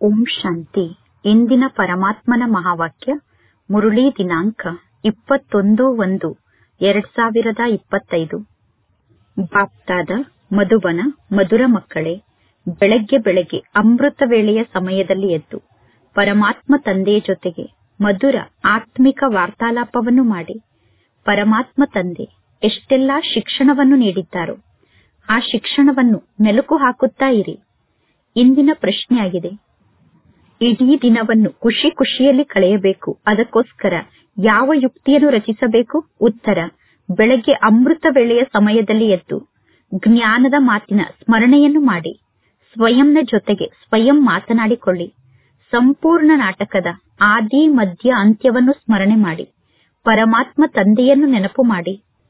ಓಂ ಶಾಂತಿ ಇಂದಿನ ಪರಮಾತ್ಮನ ಮಹಾವಾಕ್ಯ ಮುರುಳಿ ದಿನಾಂಕ ಇಪ್ಪತ್ತೊಂದು ಒಂದು ಎರಡ್ ಸಾವಿರದ ಇಪ್ಪತ್ತೈದು ಬಾಪ್ತಾದ ಮಧುಬನ ಮಧುರ ಮಕ್ಕಳೇ ಬೆಳಗ್ಗೆ ಬೆಳಗ್ಗೆ ಅಮೃತ ವೇಳೆಯ ಸಮಯದಲ್ಲಿ ಎದ್ದು ಪರಮಾತ್ಮ ತಂದೆಯ ಜೊತೆಗೆ ಮಧುರ ಆತ್ಮಿಕ ವಾರ್ತಾಲಾಪವನ್ನು ಮಾಡಿ ಪರಮಾತ್ಮ ತಂದೆ ಎಷ್ಟೆಲ್ಲಾ ಶಿಕ್ಷಣವನ್ನು ನೀಡಿದ್ದಾರೋ ಆ ಶಿಕ್ಷಣವನ್ನು ಮೆಲುಕು ಹಾಕುತ್ತಾ ಇರಿ ಇಂದಿನ ಪ್ರಶ್ನೆಯಾಗಿದೆ ಇಡೀ ದಿನವನ್ನು ಖುಷಿ ಖುಷಿಯಲ್ಲಿ ಕಳೆಯಬೇಕು ಅದಕ್ಕೋಸ್ಕರ ಯಾವ ಯುಕ್ತಿಯನ್ನು ರಚಿಸಬೇಕು ಉತ್ತರ ಬೆಳಗ್ಗೆ ಅಮೃತ ವೇಳೆಯ ಸಮಯದಲ್ಲಿ ಎದ್ದು ಜ್ಞಾನದ ಮಾತಿನ ಸ್ಮರಣೆಯನ್ನು ಮಾಡಿ ಸ್ವಯಂನ ಜೊತೆಗೆ ಸ್ವಯಂ ಮಾತನಾಡಿಕೊಳ್ಳಿ ಸಂಪೂರ್ಣ ನಾಟಕದ ಆದಿ ಮಧ್ಯ ಅಂತ್ಯವನ್ನು ಸ್ಮರಣೆ ಮಾಡಿ ಪರಮಾತ್ಮ ತಂದೆಯನ್ನು ನೆನಪು ಮಾಡಿ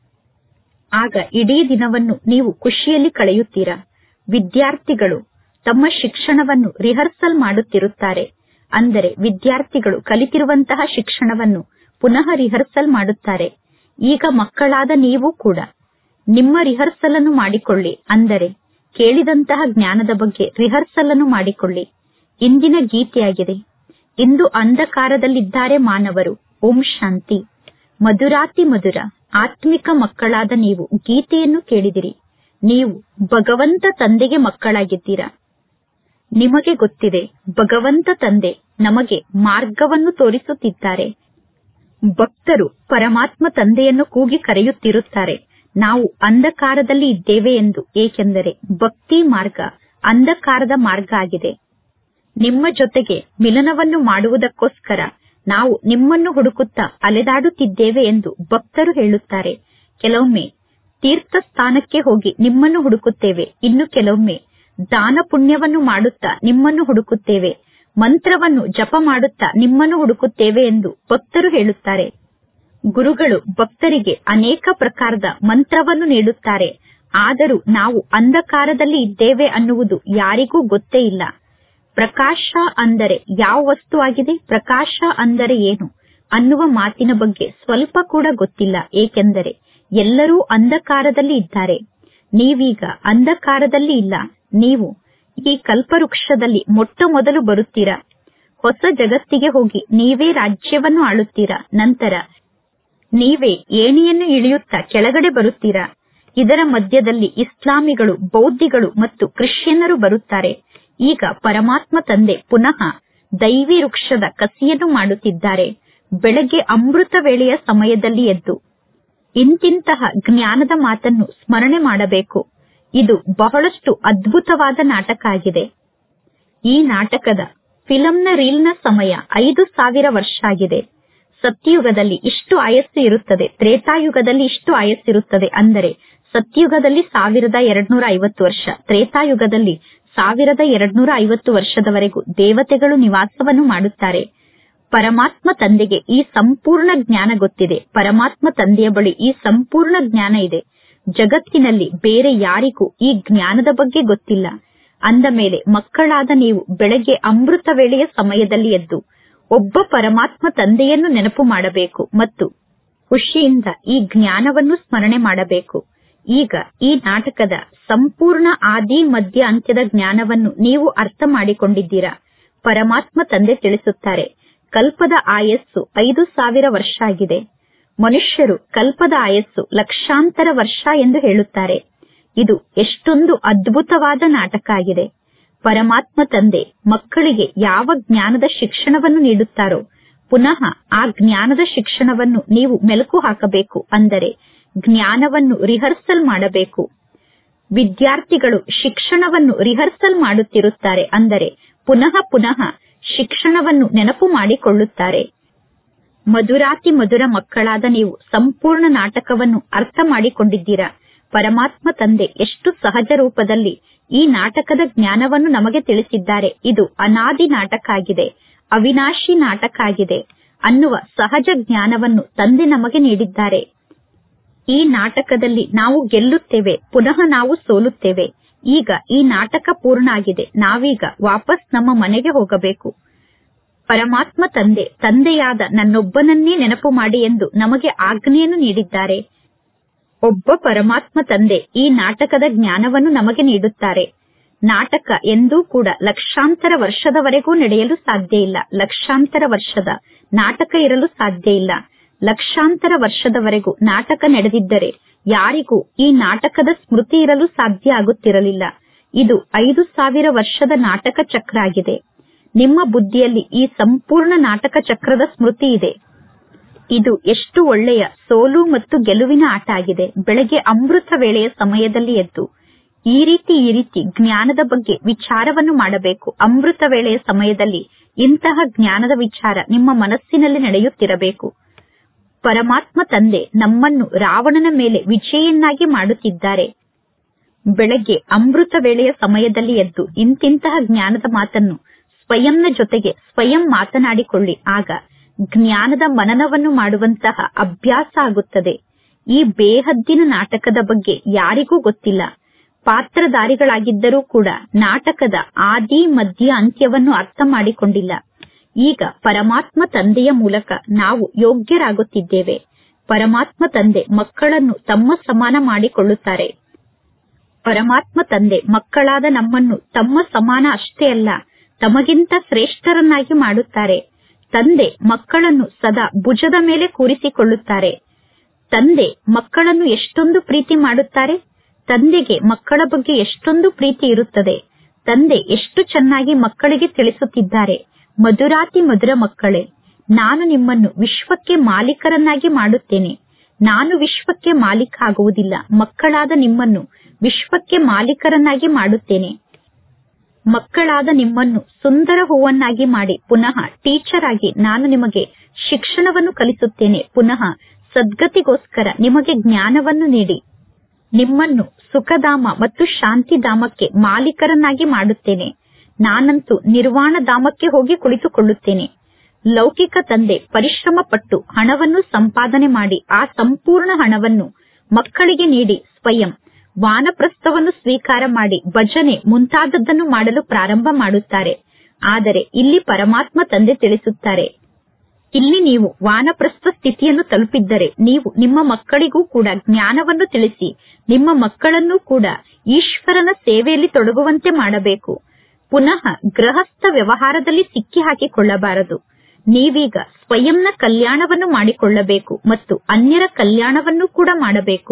ಆಗ ಇಡೀ ದಿನವನ್ನು ನೀವು ಖುಷಿಯಲ್ಲಿ ಕಳೆಯುತ್ತೀರಾ ವಿದ್ಯಾರ್ಥಿಗಳು ತಮ್ಮ ಶಿಕ್ಷಣವನ್ನು ರಿಹರ್ಸಲ್ ಮಾಡುತ್ತಿರುತ್ತಾರೆ ಅಂದರೆ ವಿದ್ಯಾರ್ಥಿಗಳು ಕಲಿತಿರುವಂತಹ ಶಿಕ್ಷಣವನ್ನು ಪುನಃ ರಿಹರ್ಸಲ್ ಮಾಡುತ್ತಾರೆ ಈಗ ಮಕ್ಕಳಾದ ನೀವು ಕೂಡ ನಿಮ್ಮ ರಿಹರ್ಸಲ್ ಅನ್ನು ಮಾಡಿಕೊಳ್ಳಿ ಅಂದರೆ ಕೇಳಿದಂತಹ ಜ್ಞಾನದ ಬಗ್ಗೆ ರಿಹರ್ಸಲ್ ಅನ್ನು ಮಾಡಿಕೊಳ್ಳಿ ಇಂದಿನ ಗೀತೆಯಾಗಿದೆ ಇಂದು ಅಂಧಕಾರದಲ್ಲಿದ್ದಾರೆ ಮಾನವರು ಓಂ ಶಾಂತಿ ಮಧುರಾತಿ ಮಧುರ ಆತ್ಮಿಕ ಮಕ್ಕಳಾದ ನೀವು ಗೀತೆಯನ್ನು ಕೇಳಿದಿರಿ ನೀವು ಭಗವಂತ ತಂದೆಗೆ ಮಕ್ಕಳಾಗಿದ್ದೀರಾ ನಿಮಗೆ ಗೊತ್ತಿದೆ ಭಗವಂತ ತಂದೆ ನಮಗೆ ಮಾರ್ಗವನ್ನು ತೋರಿಸುತ್ತಿದ್ದಾರೆ ಭಕ್ತರು ಪರಮಾತ್ಮ ತಂದೆಯನ್ನು ಕೂಗಿ ಕರೆಯುತ್ತಿರುತ್ತಾರೆ ನಾವು ಅಂಧಕಾರದಲ್ಲಿ ಇದ್ದೇವೆ ಎಂದು ಏಕೆಂದರೆ ಭಕ್ತಿ ಮಾರ್ಗ ಅಂಧಕಾರದ ಮಾರ್ಗ ಆಗಿದೆ ನಿಮ್ಮ ಜೊತೆಗೆ ಮಿಲನವನ್ನು ಮಾಡುವುದಕ್ಕೋಸ್ಕರ ನಾವು ನಿಮ್ಮನ್ನು ಹುಡುಕುತ್ತಾ ಅಲೆದಾಡುತ್ತಿದ್ದೇವೆ ಎಂದು ಭಕ್ತರು ಹೇಳುತ್ತಾರೆ ಕೆಲವೊಮ್ಮೆ ತೀರ್ಥ ಸ್ಥಾನಕ್ಕೆ ಹೋಗಿ ನಿಮ್ಮನ್ನು ಹುಡುಕುತ್ತೇವೆ ಇನ್ನು ಕೆಲವೊಮ್ಮೆ ದಾನ ಪುಣ್ಯವನ್ನು ಮಾಡುತ್ತಾ ನಿಮ್ಮನ್ನು ಹುಡುಕುತ್ತೇವೆ ಮಂತ್ರವನ್ನು ಜಪ ಮಾಡುತ್ತಾ ನಿಮ್ಮನ್ನು ಹುಡುಕುತ್ತೇವೆ ಎಂದು ಭಕ್ತರು ಹೇಳುತ್ತಾರೆ ಗುರುಗಳು ಭಕ್ತರಿಗೆ ಅನೇಕ ಪ್ರಕಾರದ ಮಂತ್ರವನ್ನು ನೀಡುತ್ತಾರೆ ಆದರೂ ನಾವು ಅಂಧಕಾರದಲ್ಲಿ ಇದ್ದೇವೆ ಅನ್ನುವುದು ಯಾರಿಗೂ ಗೊತ್ತೇ ಇಲ್ಲ ಪ್ರಕಾಶ ಅಂದರೆ ಯಾವ ವಸ್ತು ಆಗಿದೆ ಪ್ರಕಾಶ ಅಂದರೆ ಏನು ಅನ್ನುವ ಮಾತಿನ ಬಗ್ಗೆ ಸ್ವಲ್ಪ ಕೂಡ ಗೊತ್ತಿಲ್ಲ ಏಕೆಂದರೆ ಎಲ್ಲರೂ ಅಂಧಕಾರದಲ್ಲಿ ಇದ್ದಾರೆ ನೀವೀಗ ಅಂಧಕಾರದಲ್ಲಿ ಇಲ್ಲ ನೀವು ಈ ಕಲ್ಪವೃಕ್ಷದಲ್ಲಿ ಮೊಟ್ಟ ಮೊದಲು ಬರುತ್ತೀರಾ ಹೊಸ ಜಗತ್ತಿಗೆ ಹೋಗಿ ನೀವೇ ರಾಜ್ಯವನ್ನು ಆಳುತ್ತೀರಾ ನಂತರ ನೀವೇ ಏಣಿಯನ್ನು ಇಳಿಯುತ್ತಾ ಕೆಳಗಡೆ ಬರುತ್ತೀರಾ ಇದರ ಮಧ್ಯದಲ್ಲಿ ಇಸ್ಲಾಮಿಗಳು ಬೌದ್ಧಿಗಳು ಮತ್ತು ಕ್ರಿಶ್ಚಿಯನ್ನರು ಬರುತ್ತಾರೆ ಈಗ ಪರಮಾತ್ಮ ತಂದೆ ಪುನಃ ದೈವಿ ವೃಕ್ಷದ ಕಸಿಯನ್ನು ಮಾಡುತ್ತಿದ್ದಾರೆ ಬೆಳಗ್ಗೆ ಅಮೃತ ವೇಳೆಯ ಸಮಯದಲ್ಲಿ ಎದ್ದು ಇಂತಿಂತಹ ಜ್ಞಾನದ ಮಾತನ್ನು ಸ್ಮರಣೆ ಮಾಡಬೇಕು ಇದು ಬಹಳಷ್ಟು ಅದ್ಭುತವಾದ ನಾಟಕ ಆಗಿದೆ ಈ ನಾಟಕದ ಫಿಲಂನ ರೀಲ್ನ ಸಮಯ ಐದು ಸಾವಿರ ವರ್ಷ ಆಗಿದೆ ಸತ್ಯಯುಗದಲ್ಲಿ ಇಷ್ಟು ಆಯಸ್ಸು ಇರುತ್ತದೆ ತ್ರೇತಾಯುಗದಲ್ಲಿ ಇಷ್ಟು ಆಯಸ್ಸಿರುತ್ತದೆ ಅಂದರೆ ಸತ್ಯಯುಗದಲ್ಲಿ ಸಾವಿರದ ಎರಡ್ನೂರ ಐವತ್ತು ವರ್ಷ ತ್ರೇತಾಯುಗದಲ್ಲಿ ಸಾವಿರದ ಎರಡ್ನೂರ ಐವತ್ತು ವರ್ಷದವರೆಗೂ ದೇವತೆಗಳು ನಿವಾಸವನ್ನು ಮಾಡುತ್ತಾರೆ ಪರಮಾತ್ಮ ತಂದೆಗೆ ಈ ಸಂಪೂರ್ಣ ಜ್ಞಾನ ಗೊತ್ತಿದೆ ಪರಮಾತ್ಮ ತಂದೆಯ ಬಳಿ ಈ ಸಂಪೂರ್ಣ ಜ್ಞಾನ ಇದೆ ಜಗತ್ತಿನಲ್ಲಿ ಬೇರೆ ಯಾರಿಗೂ ಈ ಜ್ಞಾನದ ಬಗ್ಗೆ ಗೊತ್ತಿಲ್ಲ ಅಂದ ಮೇಲೆ ಮಕ್ಕಳಾದ ನೀವು ಬೆಳಗ್ಗೆ ಅಮೃತ ವೇಳೆಯ ಸಮಯದಲ್ಲಿ ಎದ್ದು ಒಬ್ಬ ಪರಮಾತ್ಮ ತಂದೆಯನ್ನು ನೆನಪು ಮಾಡಬೇಕು ಮತ್ತು ಖುಷಿಯಿಂದ ಈ ಜ್ಞಾನವನ್ನು ಸ್ಮರಣೆ ಮಾಡಬೇಕು ಈಗ ಈ ನಾಟಕದ ಸಂಪೂರ್ಣ ಆದಿ ಮಧ್ಯ ಅಂತ್ಯದ ಜ್ಞಾನವನ್ನು ನೀವು ಅರ್ಥ ಮಾಡಿಕೊಂಡಿದ್ದೀರಾ ಪರಮಾತ್ಮ ತಂದೆ ತಿಳಿಸುತ್ತಾರೆ ಕಲ್ಪದ ಆಯಸ್ಸು ಐದು ಸಾವಿರ ವರ್ಷ ಆಗಿದೆ ಮನುಷ್ಯರು ಕಲ್ಪದ ಆಯಸ್ಸು ಲಕ್ಷಾಂತರ ವರ್ಷ ಎಂದು ಹೇಳುತ್ತಾರೆ ಇದು ಎಷ್ಟೊಂದು ಅದ್ಭುತವಾದ ನಾಟಕ ಆಗಿದೆ ಪರಮಾತ್ಮ ತಂದೆ ಮಕ್ಕಳಿಗೆ ಯಾವ ಜ್ಞಾನದ ಶಿಕ್ಷಣವನ್ನು ನೀಡುತ್ತಾರೋ ಪುನಃ ಆ ಜ್ಞಾನದ ಶಿಕ್ಷಣವನ್ನು ನೀವು ಮೆಲುಕು ಹಾಕಬೇಕು ಅಂದರೆ ಜ್ಞಾನವನ್ನು ರಿಹರ್ಸಲ್ ಮಾಡಬೇಕು ವಿದ್ಯಾರ್ಥಿಗಳು ಶಿಕ್ಷಣವನ್ನು ರಿಹರ್ಸಲ್ ಮಾಡುತ್ತಿರುತ್ತಾರೆ ಅಂದರೆ ಪುನಃ ಪುನಃ ಶಿಕ್ಷಣವನ್ನು ನೆನಪು ಮಾಡಿಕೊಳ್ಳುತ್ತಾರೆ ಮಧುರಾತಿ ಮಧುರ ಮಕ್ಕಳಾದ ನೀವು ಸಂಪೂರ್ಣ ನಾಟಕವನ್ನು ಅರ್ಥ ಮಾಡಿಕೊಂಡಿದ್ದೀರಾ ಪರಮಾತ್ಮ ತಂದೆ ಎಷ್ಟು ಸಹಜ ರೂಪದಲ್ಲಿ ಈ ನಾಟಕದ ಜ್ಞಾನವನ್ನು ನಮಗೆ ತಿಳಿಸಿದ್ದಾರೆ ಇದು ಅನಾದಿ ನಾಟಕ ಆಗಿದೆ ಅವಿನಾಶಿ ನಾಟಕ ಆಗಿದೆ ಅನ್ನುವ ಸಹಜ ಜ್ಞಾನವನ್ನು ತಂದೆ ನಮಗೆ ನೀಡಿದ್ದಾರೆ ಈ ನಾಟಕದಲ್ಲಿ ನಾವು ಗೆಲ್ಲುತ್ತೇವೆ ಪುನಃ ನಾವು ಸೋಲುತ್ತೇವೆ ಈಗ ಈ ನಾಟಕ ಪೂರ್ಣ ಆಗಿದೆ ನಾವೀಗ ವಾಪಸ್ ನಮ್ಮ ಮನೆಗೆ ಹೋಗಬೇಕು ಪರಮಾತ್ಮ ತಂದೆ ತಂದೆಯಾದ ನನ್ನೊಬ್ಬನನ್ನೇ ನೆನಪು ಮಾಡಿ ಎಂದು ನಮಗೆ ಆಜ್ಞೆಯನ್ನು ನೀಡಿದ್ದಾರೆ ಒಬ್ಬ ಪರಮಾತ್ಮ ತಂದೆ ಈ ನಾಟಕದ ಜ್ಞಾನವನ್ನು ನಮಗೆ ನೀಡುತ್ತಾರೆ ನಾಟಕ ಎಂದೂ ಕೂಡ ಲಕ್ಷಾಂತರ ವರ್ಷದವರೆಗೂ ನಡೆಯಲು ಸಾಧ್ಯ ಇಲ್ಲ ಲಕ್ಷಾಂತರ ವರ್ಷದ ನಾಟಕ ಇರಲು ಸಾಧ್ಯ ಇಲ್ಲ ಲಕ್ಷಾಂತರ ವರ್ಷದವರೆಗೂ ನಾಟಕ ನಡೆದಿದ್ದರೆ ಯಾರಿಗೂ ಈ ನಾಟಕದ ಸ್ಮೃತಿ ಇರಲು ಸಾಧ್ಯ ಆಗುತ್ತಿರಲಿಲ್ಲ ಇದು ಐದು ಸಾವಿರ ವರ್ಷದ ನಾಟಕ ಚಕ್ರ ಆಗಿದೆ ನಿಮ್ಮ ಬುದ್ಧಿಯಲ್ಲಿ ಈ ಸಂಪೂರ್ಣ ನಾಟಕ ಚಕ್ರದ ಸ್ಮೃತಿ ಇದೆ ಇದು ಎಷ್ಟು ಒಳ್ಳೆಯ ಸೋಲು ಮತ್ತು ಗೆಲುವಿನ ಆಟ ಆಗಿದೆ ಬೆಳಗ್ಗೆ ಅಮೃತ ವೇಳೆಯ ಸಮಯದಲ್ಲಿ ಎದ್ದು ಈ ರೀತಿ ಈ ರೀತಿ ಜ್ಞಾನದ ಬಗ್ಗೆ ವಿಚಾರವನ್ನು ಮಾಡಬೇಕು ಅಮೃತ ವೇಳೆಯ ಸಮಯದಲ್ಲಿ ಇಂತಹ ಜ್ಞಾನದ ವಿಚಾರ ನಿಮ್ಮ ಮನಸ್ಸಿನಲ್ಲಿ ನಡೆಯುತ್ತಿರಬೇಕು ಪರಮಾತ್ಮ ತಂದೆ ನಮ್ಮನ್ನು ರಾವಣನ ಮೇಲೆ ವಿಜಯನ್ನಾಗಿ ಮಾಡುತ್ತಿದ್ದಾರೆ ಬೆಳಗ್ಗೆ ಅಮೃತ ವೇಳೆಯ ಸಮಯದಲ್ಲಿ ಎದ್ದು ಇಂತಿಂತಹ ಜ್ಞಾನದ ಮಾತನ್ನು ಸ್ವಯಂನ ಜೊತೆಗೆ ಸ್ವಯಂ ಮಾತನಾಡಿಕೊಳ್ಳಿ ಆಗ ಜ್ಞಾನದ ಮನನವನ್ನು ಮಾಡುವಂತಹ ಅಭ್ಯಾಸ ಆಗುತ್ತದೆ ಈ ಬೇಹದ್ದಿನ ನಾಟಕದ ಬಗ್ಗೆ ಯಾರಿಗೂ ಗೊತ್ತಿಲ್ಲ ಪಾತ್ರಧಾರಿಗಳಾಗಿದ್ದರೂ ಕೂಡ ನಾಟಕದ ಆದಿ ಮಧ್ಯ ಅಂತ್ಯವನ್ನು ಅರ್ಥ ಮಾಡಿಕೊಂಡಿಲ್ಲ ಈಗ ಪರಮಾತ್ಮ ತಂದೆಯ ಮೂಲಕ ನಾವು ಯೋಗ್ಯರಾಗುತ್ತಿದ್ದೇವೆ ಪರಮಾತ್ಮ ತಂದೆ ಮಕ್ಕಳನ್ನು ತಮ್ಮ ಸಮಾನ ಮಾಡಿಕೊಳ್ಳುತ್ತಾರೆ ಪರಮಾತ್ಮ ತಂದೆ ಮಕ್ಕಳಾದ ನಮ್ಮನ್ನು ತಮ್ಮ ಸಮಾನ ಅಷ್ಟೇ ಅಲ್ಲ ತಮಗಿಂತ ಶ್ರೇಷ್ಠರನ್ನಾಗಿ ಮಾಡುತ್ತಾರೆ ತಂದೆ ಮಕ್ಕಳನ್ನು ಸದಾ ಭುಜದ ಮೇಲೆ ಕೂರಿಸಿಕೊಳ್ಳುತ್ತಾರೆ ತಂದೆ ಮಕ್ಕಳನ್ನು ಎಷ್ಟೊಂದು ಪ್ರೀತಿ ಮಾಡುತ್ತಾರೆ ತಂದೆಗೆ ಮಕ್ಕಳ ಬಗ್ಗೆ ಎಷ್ಟೊಂದು ಪ್ರೀತಿ ಇರುತ್ತದೆ ತಂದೆ ಎಷ್ಟು ಚೆನ್ನಾಗಿ ಮಕ್ಕಳಿಗೆ ತಿಳಿಸುತ್ತಿದ್ದಾರೆ ಮಧುರಾತಿ ಮಧುರ ಮಕ್ಕಳೇ ನಾನು ನಿಮ್ಮನ್ನು ವಿಶ್ವಕ್ಕೆ ಮಾಲೀಕರನ್ನಾಗಿ ಮಾಡುತ್ತೇನೆ ನಾನು ವಿಶ್ವಕ್ಕೆ ಮಾಲೀಕ ಆಗುವುದಿಲ್ಲ ಮಕ್ಕಳಾದ ನಿಮ್ಮನ್ನು ವಿಶ್ವಕ್ಕೆ ಮಾಲೀಕರನ್ನಾಗಿ ಮಾಡುತ್ತೇನೆ ಮಕ್ಕಳಾದ ನಿಮ್ಮನ್ನು ಸುಂದರ ಹೂವನ್ನಾಗಿ ಮಾಡಿ ಪುನಃ ಟೀಚರ್ ಆಗಿ ನಾನು ನಿಮಗೆ ಶಿಕ್ಷಣವನ್ನು ಕಲಿಸುತ್ತೇನೆ ಪುನಃ ಸದ್ಗತಿಗೋಸ್ಕರ ನಿಮಗೆ ಜ್ಞಾನವನ್ನು ನೀಡಿ ನಿಮ್ಮನ್ನು ಸುಖಧಾಮ ಮತ್ತು ಶಾಂತಿಧಾಮಕ್ಕೆ ಮಾಲೀಕರನ್ನಾಗಿ ಮಾಡುತ್ತೇನೆ ನಾನಂತೂ ನಿರ್ವಾಣ ಧಾಮಕ್ಕೆ ಹೋಗಿ ಕುಳಿತುಕೊಳ್ಳುತ್ತೇನೆ ಲೌಕಿಕ ತಂದೆ ಪರಿಶ್ರಮ ಪಟ್ಟು ಹಣವನ್ನು ಸಂಪಾದನೆ ಮಾಡಿ ಆ ಸಂಪೂರ್ಣ ಹಣವನ್ನು ಮಕ್ಕಳಿಗೆ ನೀಡಿ ಸ್ವಯಂ ವಾನಪ್ರಸ್ಥವನ್ನು ಸ್ವೀಕಾರ ಮಾಡಿ ಭಜನೆ ಮುಂತಾದದ್ದನ್ನು ಮಾಡಲು ಪ್ರಾರಂಭ ಮಾಡುತ್ತಾರೆ ಆದರೆ ಇಲ್ಲಿ ಪರಮಾತ್ಮ ತಂದೆ ತಿಳಿಸುತ್ತಾರೆ ಇಲ್ಲಿ ನೀವು ವಾನಪ್ರಸ್ಥ ಸ್ಥಿತಿಯನ್ನು ತಲುಪಿದ್ದರೆ ನೀವು ನಿಮ್ಮ ಮಕ್ಕಳಿಗೂ ಕೂಡ ಜ್ಞಾನವನ್ನು ತಿಳಿಸಿ ನಿಮ್ಮ ಮಕ್ಕಳನ್ನೂ ಕೂಡ ಈಶ್ವರನ ಸೇವೆಯಲ್ಲಿ ತೊಡಗುವಂತೆ ಮಾಡಬೇಕು ಪುನಃ ಗೃಹಸ್ಥ ವ್ಯವಹಾರದಲ್ಲಿ ಸಿಕ್ಕಿ ಹಾಕಿಕೊಳ್ಳಬಾರದು ನೀವೀಗ ಸ್ವಯಂನ ಕಲ್ಯಾಣವನ್ನು ಮಾಡಿಕೊಳ್ಳಬೇಕು ಮತ್ತು ಅನ್ಯರ ಕಲ್ಯಾಣವನ್ನು ಕೂಡ ಮಾಡಬೇಕು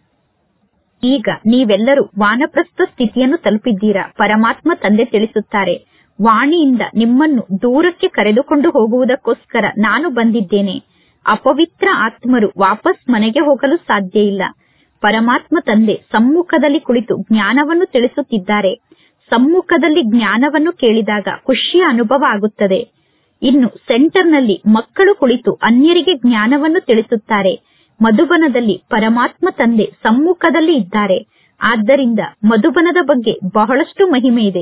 ಈಗ ನೀವೆಲ್ಲರೂ ವಾನಪ್ರಸ್ಥ ಸ್ಥಿತಿಯನ್ನು ತಲುಪಿದ್ದೀರಾ ಪರಮಾತ್ಮ ತಂದೆ ತಿಳಿಸುತ್ತಾರೆ ವಾಣಿಯಿಂದ ನಿಮ್ಮನ್ನು ದೂರಕ್ಕೆ ಕರೆದುಕೊಂಡು ಹೋಗುವುದಕ್ಕೋಸ್ಕರ ನಾನು ಬಂದಿದ್ದೇನೆ ಅಪವಿತ್ರ ಆತ್ಮರು ವಾಪಸ್ ಮನೆಗೆ ಹೋಗಲು ಸಾಧ್ಯ ಇಲ್ಲ ಪರಮಾತ್ಮ ತಂದೆ ಸಮ್ಮುಖದಲ್ಲಿ ಕುಳಿತು ಜ್ಞಾನವನ್ನು ತಿಳಿಸುತ್ತಿದ್ದಾರೆ ಸಮ್ಮುಖದಲ್ಲಿ ಜ್ಞಾನವನ್ನು ಕೇಳಿದಾಗ ಖುಷಿಯ ಅನುಭವ ಆಗುತ್ತದೆ ಇನ್ನು ಸೆಂಟರ್ನಲ್ಲಿ ಮಕ್ಕಳು ಕುಳಿತು ಅನ್ಯರಿಗೆ ಜ್ಞಾನವನ್ನು ತಿಳಿಸುತ್ತಾರೆ ಮಧುಬನದಲ್ಲಿ ಪರಮಾತ್ಮ ತಂದೆ ಸಮ್ಮುಖದಲ್ಲಿ ಇದ್ದಾರೆ ಆದ್ದರಿಂದ ಮಧುಬನದ ಬಗ್ಗೆ ಬಹಳಷ್ಟು ಮಹಿಮೆ ಇದೆ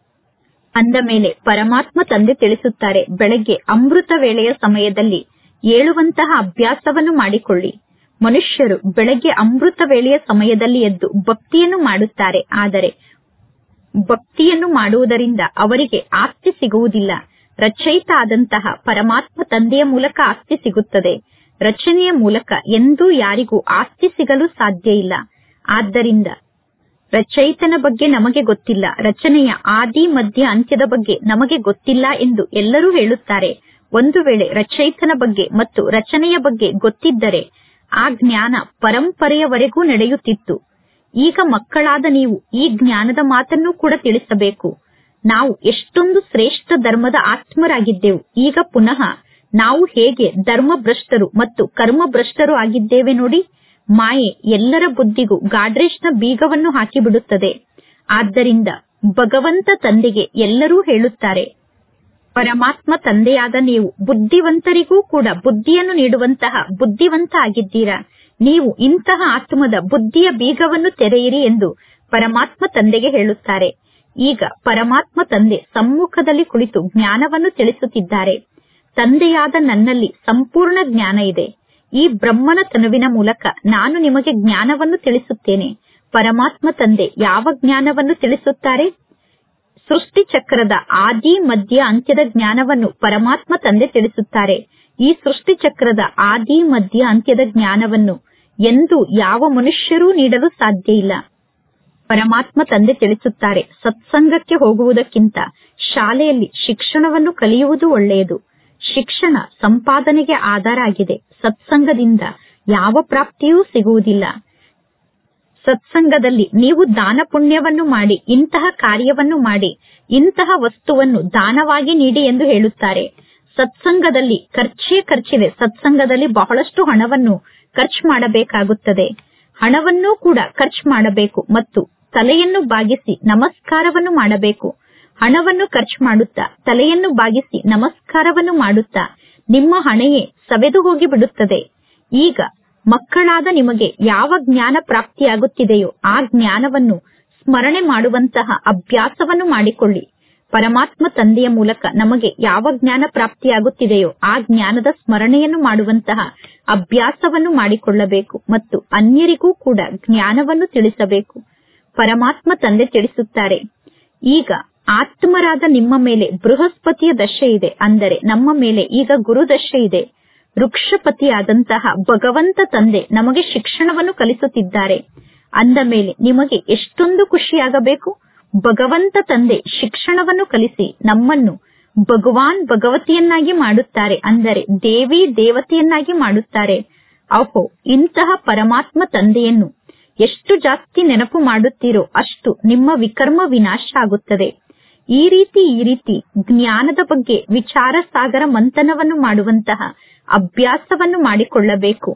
ಅಂದ ಮೇಲೆ ಪರಮಾತ್ಮ ತಂದೆ ತಿಳಿಸುತ್ತಾರೆ ಬೆಳಗ್ಗೆ ಅಮೃತ ವೇಳೆಯ ಸಮಯದಲ್ಲಿ ಏಳುವಂತಹ ಅಭ್ಯಾಸವನ್ನು ಮಾಡಿಕೊಳ್ಳಿ ಮನುಷ್ಯರು ಬೆಳಗ್ಗೆ ಅಮೃತ ವೇಳೆಯ ಸಮಯದಲ್ಲಿ ಎದ್ದು ಭಕ್ತಿಯನ್ನು ಮಾಡುತ್ತಾರೆ ಆದರೆ ಭಕ್ತಿಯನ್ನು ಮಾಡುವುದರಿಂದ ಅವರಿಗೆ ಆಸ್ತಿ ಸಿಗುವುದಿಲ್ಲ ರಚಯಿತ ಆದಂತಹ ಪರಮಾತ್ಮ ತಂದೆಯ ಮೂಲಕ ಆಸ್ತಿ ಸಿಗುತ್ತದೆ ರಚನೆಯ ಮೂಲಕ ಎಂದೂ ಯಾರಿಗೂ ಆಸ್ತಿ ಸಿಗಲು ಸಾಧ್ಯ ಇಲ್ಲ ಆದ್ದರಿಂದ ರಚಯಿತನ ಬಗ್ಗೆ ನಮಗೆ ಗೊತ್ತಿಲ್ಲ ರಚನೆಯ ಆದಿ ಮಧ್ಯ ಅಂತ್ಯದ ಬಗ್ಗೆ ನಮಗೆ ಗೊತ್ತಿಲ್ಲ ಎಂದು ಎಲ್ಲರೂ ಹೇಳುತ್ತಾರೆ ಒಂದು ವೇಳೆ ರಚಯಿತನ ಬಗ್ಗೆ ಮತ್ತು ರಚನೆಯ ಬಗ್ಗೆ ಗೊತ್ತಿದ್ದರೆ ಆ ಜ್ಞಾನ ಪರಂಪರೆಯವರೆಗೂ ನಡೆಯುತ್ತಿತ್ತು ಈಗ ಮಕ್ಕಳಾದ ನೀವು ಈ ಜ್ಞಾನದ ಮಾತನ್ನು ಕೂಡ ತಿಳಿಸಬೇಕು ನಾವು ಎಷ್ಟೊಂದು ಶ್ರೇಷ್ಠ ಧರ್ಮದ ಆತ್ಮರಾಗಿದ್ದೆವು ಈಗ ಪುನಃ ನಾವು ಹೇಗೆ ಧರ್ಮಭ್ರಷ್ಟರು ಮತ್ತು ಕರ್ಮಭ್ರಷ್ಟರು ಆಗಿದ್ದೇವೆ ನೋಡಿ ಮಾಯೆ ಎಲ್ಲರ ಬುದ್ಧಿಗೂ ಗಾಡ್ರೇಜ್ನ ಬೀಗವನ್ನು ಹಾಕಿಬಿಡುತ್ತದೆ ಆದ್ದರಿಂದ ಭಗವಂತ ತಂದೆಗೆ ಎಲ್ಲರೂ ಹೇಳುತ್ತಾರೆ ಪರಮಾತ್ಮ ತಂದೆಯಾದ ನೀವು ಬುದ್ಧಿವಂತರಿಗೂ ಕೂಡ ಬುದ್ಧಿಯನ್ನು ನೀಡುವಂತಹ ಬುದ್ಧಿವಂತ ಆಗಿದ್ದೀರಾ ನೀವು ಇಂತಹ ಆತ್ಮದ ಬುದ್ಧಿಯ ಬೀಗವನ್ನು ತೆರೆಯಿರಿ ಎಂದು ಪರಮಾತ್ಮ ತಂದೆಗೆ ಹೇಳುತ್ತಾರೆ ಈಗ ಪರಮಾತ್ಮ ತಂದೆ ಸಮ್ಮುಖದಲ್ಲಿ ಕುಳಿತು ಜ್ಞಾನವನ್ನು ತಿಳಿಸುತ್ತಿದ್ದಾರೆ ತಂದೆಯಾದ ನನ್ನಲ್ಲಿ ಸಂಪೂರ್ಣ ಜ್ಞಾನ ಇದೆ ಈ ಬ್ರಹ್ಮನ ತನುವಿನ ಮೂಲಕ ನಾನು ನಿಮಗೆ ಜ್ಞಾನವನ್ನು ತಿಳಿಸುತ್ತೇನೆ ಪರಮಾತ್ಮ ತಂದೆ ಯಾವ ಜ್ಞಾನವನ್ನು ತಿಳಿಸುತ್ತಾರೆ ಸೃಷ್ಟಿ ಚಕ್ರದ ಆದಿ ಮಧ್ಯ ಅಂತ್ಯದ ಜ್ಞಾನವನ್ನು ಪರಮಾತ್ಮ ತಂದೆ ತಿಳಿಸುತ್ತಾರೆ ಈ ಸೃಷ್ಟಿ ಚಕ್ರದ ಆದಿ ಮಧ್ಯ ಅಂತ್ಯದ ಜ್ಞಾನವನ್ನು ಎಂದು ಯಾವ ಮನುಷ್ಯರೂ ನೀಡಲು ಸಾಧ್ಯ ಇಲ್ಲ ಪರಮಾತ್ಮ ತಂದೆ ತಿಳಿಸುತ್ತಾರೆ ಸತ್ಸಂಗಕ್ಕೆ ಹೋಗುವುದಕ್ಕಿಂತ ಶಾಲೆಯಲ್ಲಿ ಶಿಕ್ಷಣವನ್ನು ಕಲಿಯುವುದು ಒಳ್ಳೆಯದು ಶಿಕ್ಷಣ ಸಂಪಾದನೆಗೆ ಆಧಾರ ಆಗಿದೆ ಸತ್ಸಂಗದಿಂದ ಯಾವ ಪ್ರಾಪ್ತಿಯೂ ಸಿಗುವುದಿಲ್ಲ ಸತ್ಸಂಗದಲ್ಲಿ ನೀವು ದಾನ ಪುಣ್ಯವನ್ನು ಮಾಡಿ ಇಂತಹ ಕಾರ್ಯವನ್ನು ಮಾಡಿ ಇಂತಹ ವಸ್ತುವನ್ನು ದಾನವಾಗಿ ನೀಡಿ ಎಂದು ಹೇಳುತ್ತಾರೆ ಸತ್ಸಂಗದಲ್ಲಿ ಖರ್ಚೇ ಖರ್ಚಿದೆ ಸತ್ಸಂಗದಲ್ಲಿ ಬಹಳಷ್ಟು ಹಣವನ್ನು ಖರ್ಚು ಮಾಡಬೇಕಾಗುತ್ತದೆ ಹಣವನ್ನೂ ಕೂಡ ಖರ್ಚು ಮಾಡಬೇಕು ಮತ್ತು ತಲೆಯನ್ನು ಬಾಗಿಸಿ ನಮಸ್ಕಾರವನ್ನು ಮಾಡಬೇಕು ಹಣವನ್ನು ಖರ್ಚು ಮಾಡುತ್ತಾ ತಲೆಯನ್ನು ಬಾಗಿಸಿ ನಮಸ್ಕಾರವನ್ನು ಮಾಡುತ್ತಾ ನಿಮ್ಮ ಹಣೆಯೇ ಸವೆದು ಹೋಗಿ ಬಿಡುತ್ತದೆ ಈಗ ಮಕ್ಕಳಾದ ನಿಮಗೆ ಯಾವ ಜ್ಞಾನ ಪ್ರಾಪ್ತಿಯಾಗುತ್ತಿದೆಯೋ ಆ ಜ್ಞಾನವನ್ನು ಸ್ಮರಣೆ ಮಾಡುವಂತಹ ಅಭ್ಯಾಸವನ್ನು ಮಾಡಿಕೊಳ್ಳಿ ಪರಮಾತ್ಮ ತಂದೆಯ ಮೂಲಕ ನಮಗೆ ಯಾವ ಜ್ಞಾನ ಪ್ರಾಪ್ತಿಯಾಗುತ್ತಿದೆಯೋ ಆ ಜ್ಞಾನದ ಸ್ಮರಣೆಯನ್ನು ಮಾಡುವಂತಹ ಅಭ್ಯಾಸವನ್ನು ಮಾಡಿಕೊಳ್ಳಬೇಕು ಮತ್ತು ಅನ್ಯರಿಗೂ ಕೂಡ ಜ್ಞಾನವನ್ನು ತಿಳಿಸಬೇಕು ಪರಮಾತ್ಮ ತಂದೆ ತಿಳಿಸುತ್ತಾರೆ ಈಗ ಆತ್ಮರಾದ ನಿಮ್ಮ ಮೇಲೆ ಬೃಹಸ್ಪತಿಯ ದಶೆ ಇದೆ ಅಂದರೆ ನಮ್ಮ ಮೇಲೆ ಈಗ ಗುರು ದಶೆ ಇದೆ ವೃಕ್ಷಪತಿಯಾದಂತಹ ಭಗವಂತ ತಂದೆ ನಮಗೆ ಶಿಕ್ಷಣವನ್ನು ಕಲಿಸುತ್ತಿದ್ದಾರೆ ಅಂದ ಮೇಲೆ ನಿಮಗೆ ಎಷ್ಟೊಂದು ಖುಷಿಯಾಗಬೇಕು ಭಗವಂತ ತಂದೆ ಶಿಕ್ಷಣವನ್ನು ಕಲಿಸಿ ನಮ್ಮನ್ನು ಭಗವಾನ್ ಭಗವತಿಯನ್ನಾಗಿ ಮಾಡುತ್ತಾರೆ ಅಂದರೆ ದೇವಿ ದೇವತೆಯನ್ನಾಗಿ ಮಾಡುತ್ತಾರೆ ಅಹೋ ಇಂತಹ ಪರಮಾತ್ಮ ತಂದೆಯನ್ನು ಎಷ್ಟು ಜಾಸ್ತಿ ನೆನಪು ಮಾಡುತ್ತೀರೋ ಅಷ್ಟು ನಿಮ್ಮ ವಿಕರ್ಮ ವಿನಾಶ ಆಗುತ್ತದೆ ಈ ರೀತಿ ಈ ರೀತಿ ಜ್ಞಾನದ ಬಗ್ಗೆ ವಿಚಾರ ಸಾಗರ ಮಂಥನವನ್ನು ಮಾಡುವಂತಹ ಅಭ್ಯಾಸವನ್ನು ಮಾಡಿಕೊಳ್ಳಬೇಕು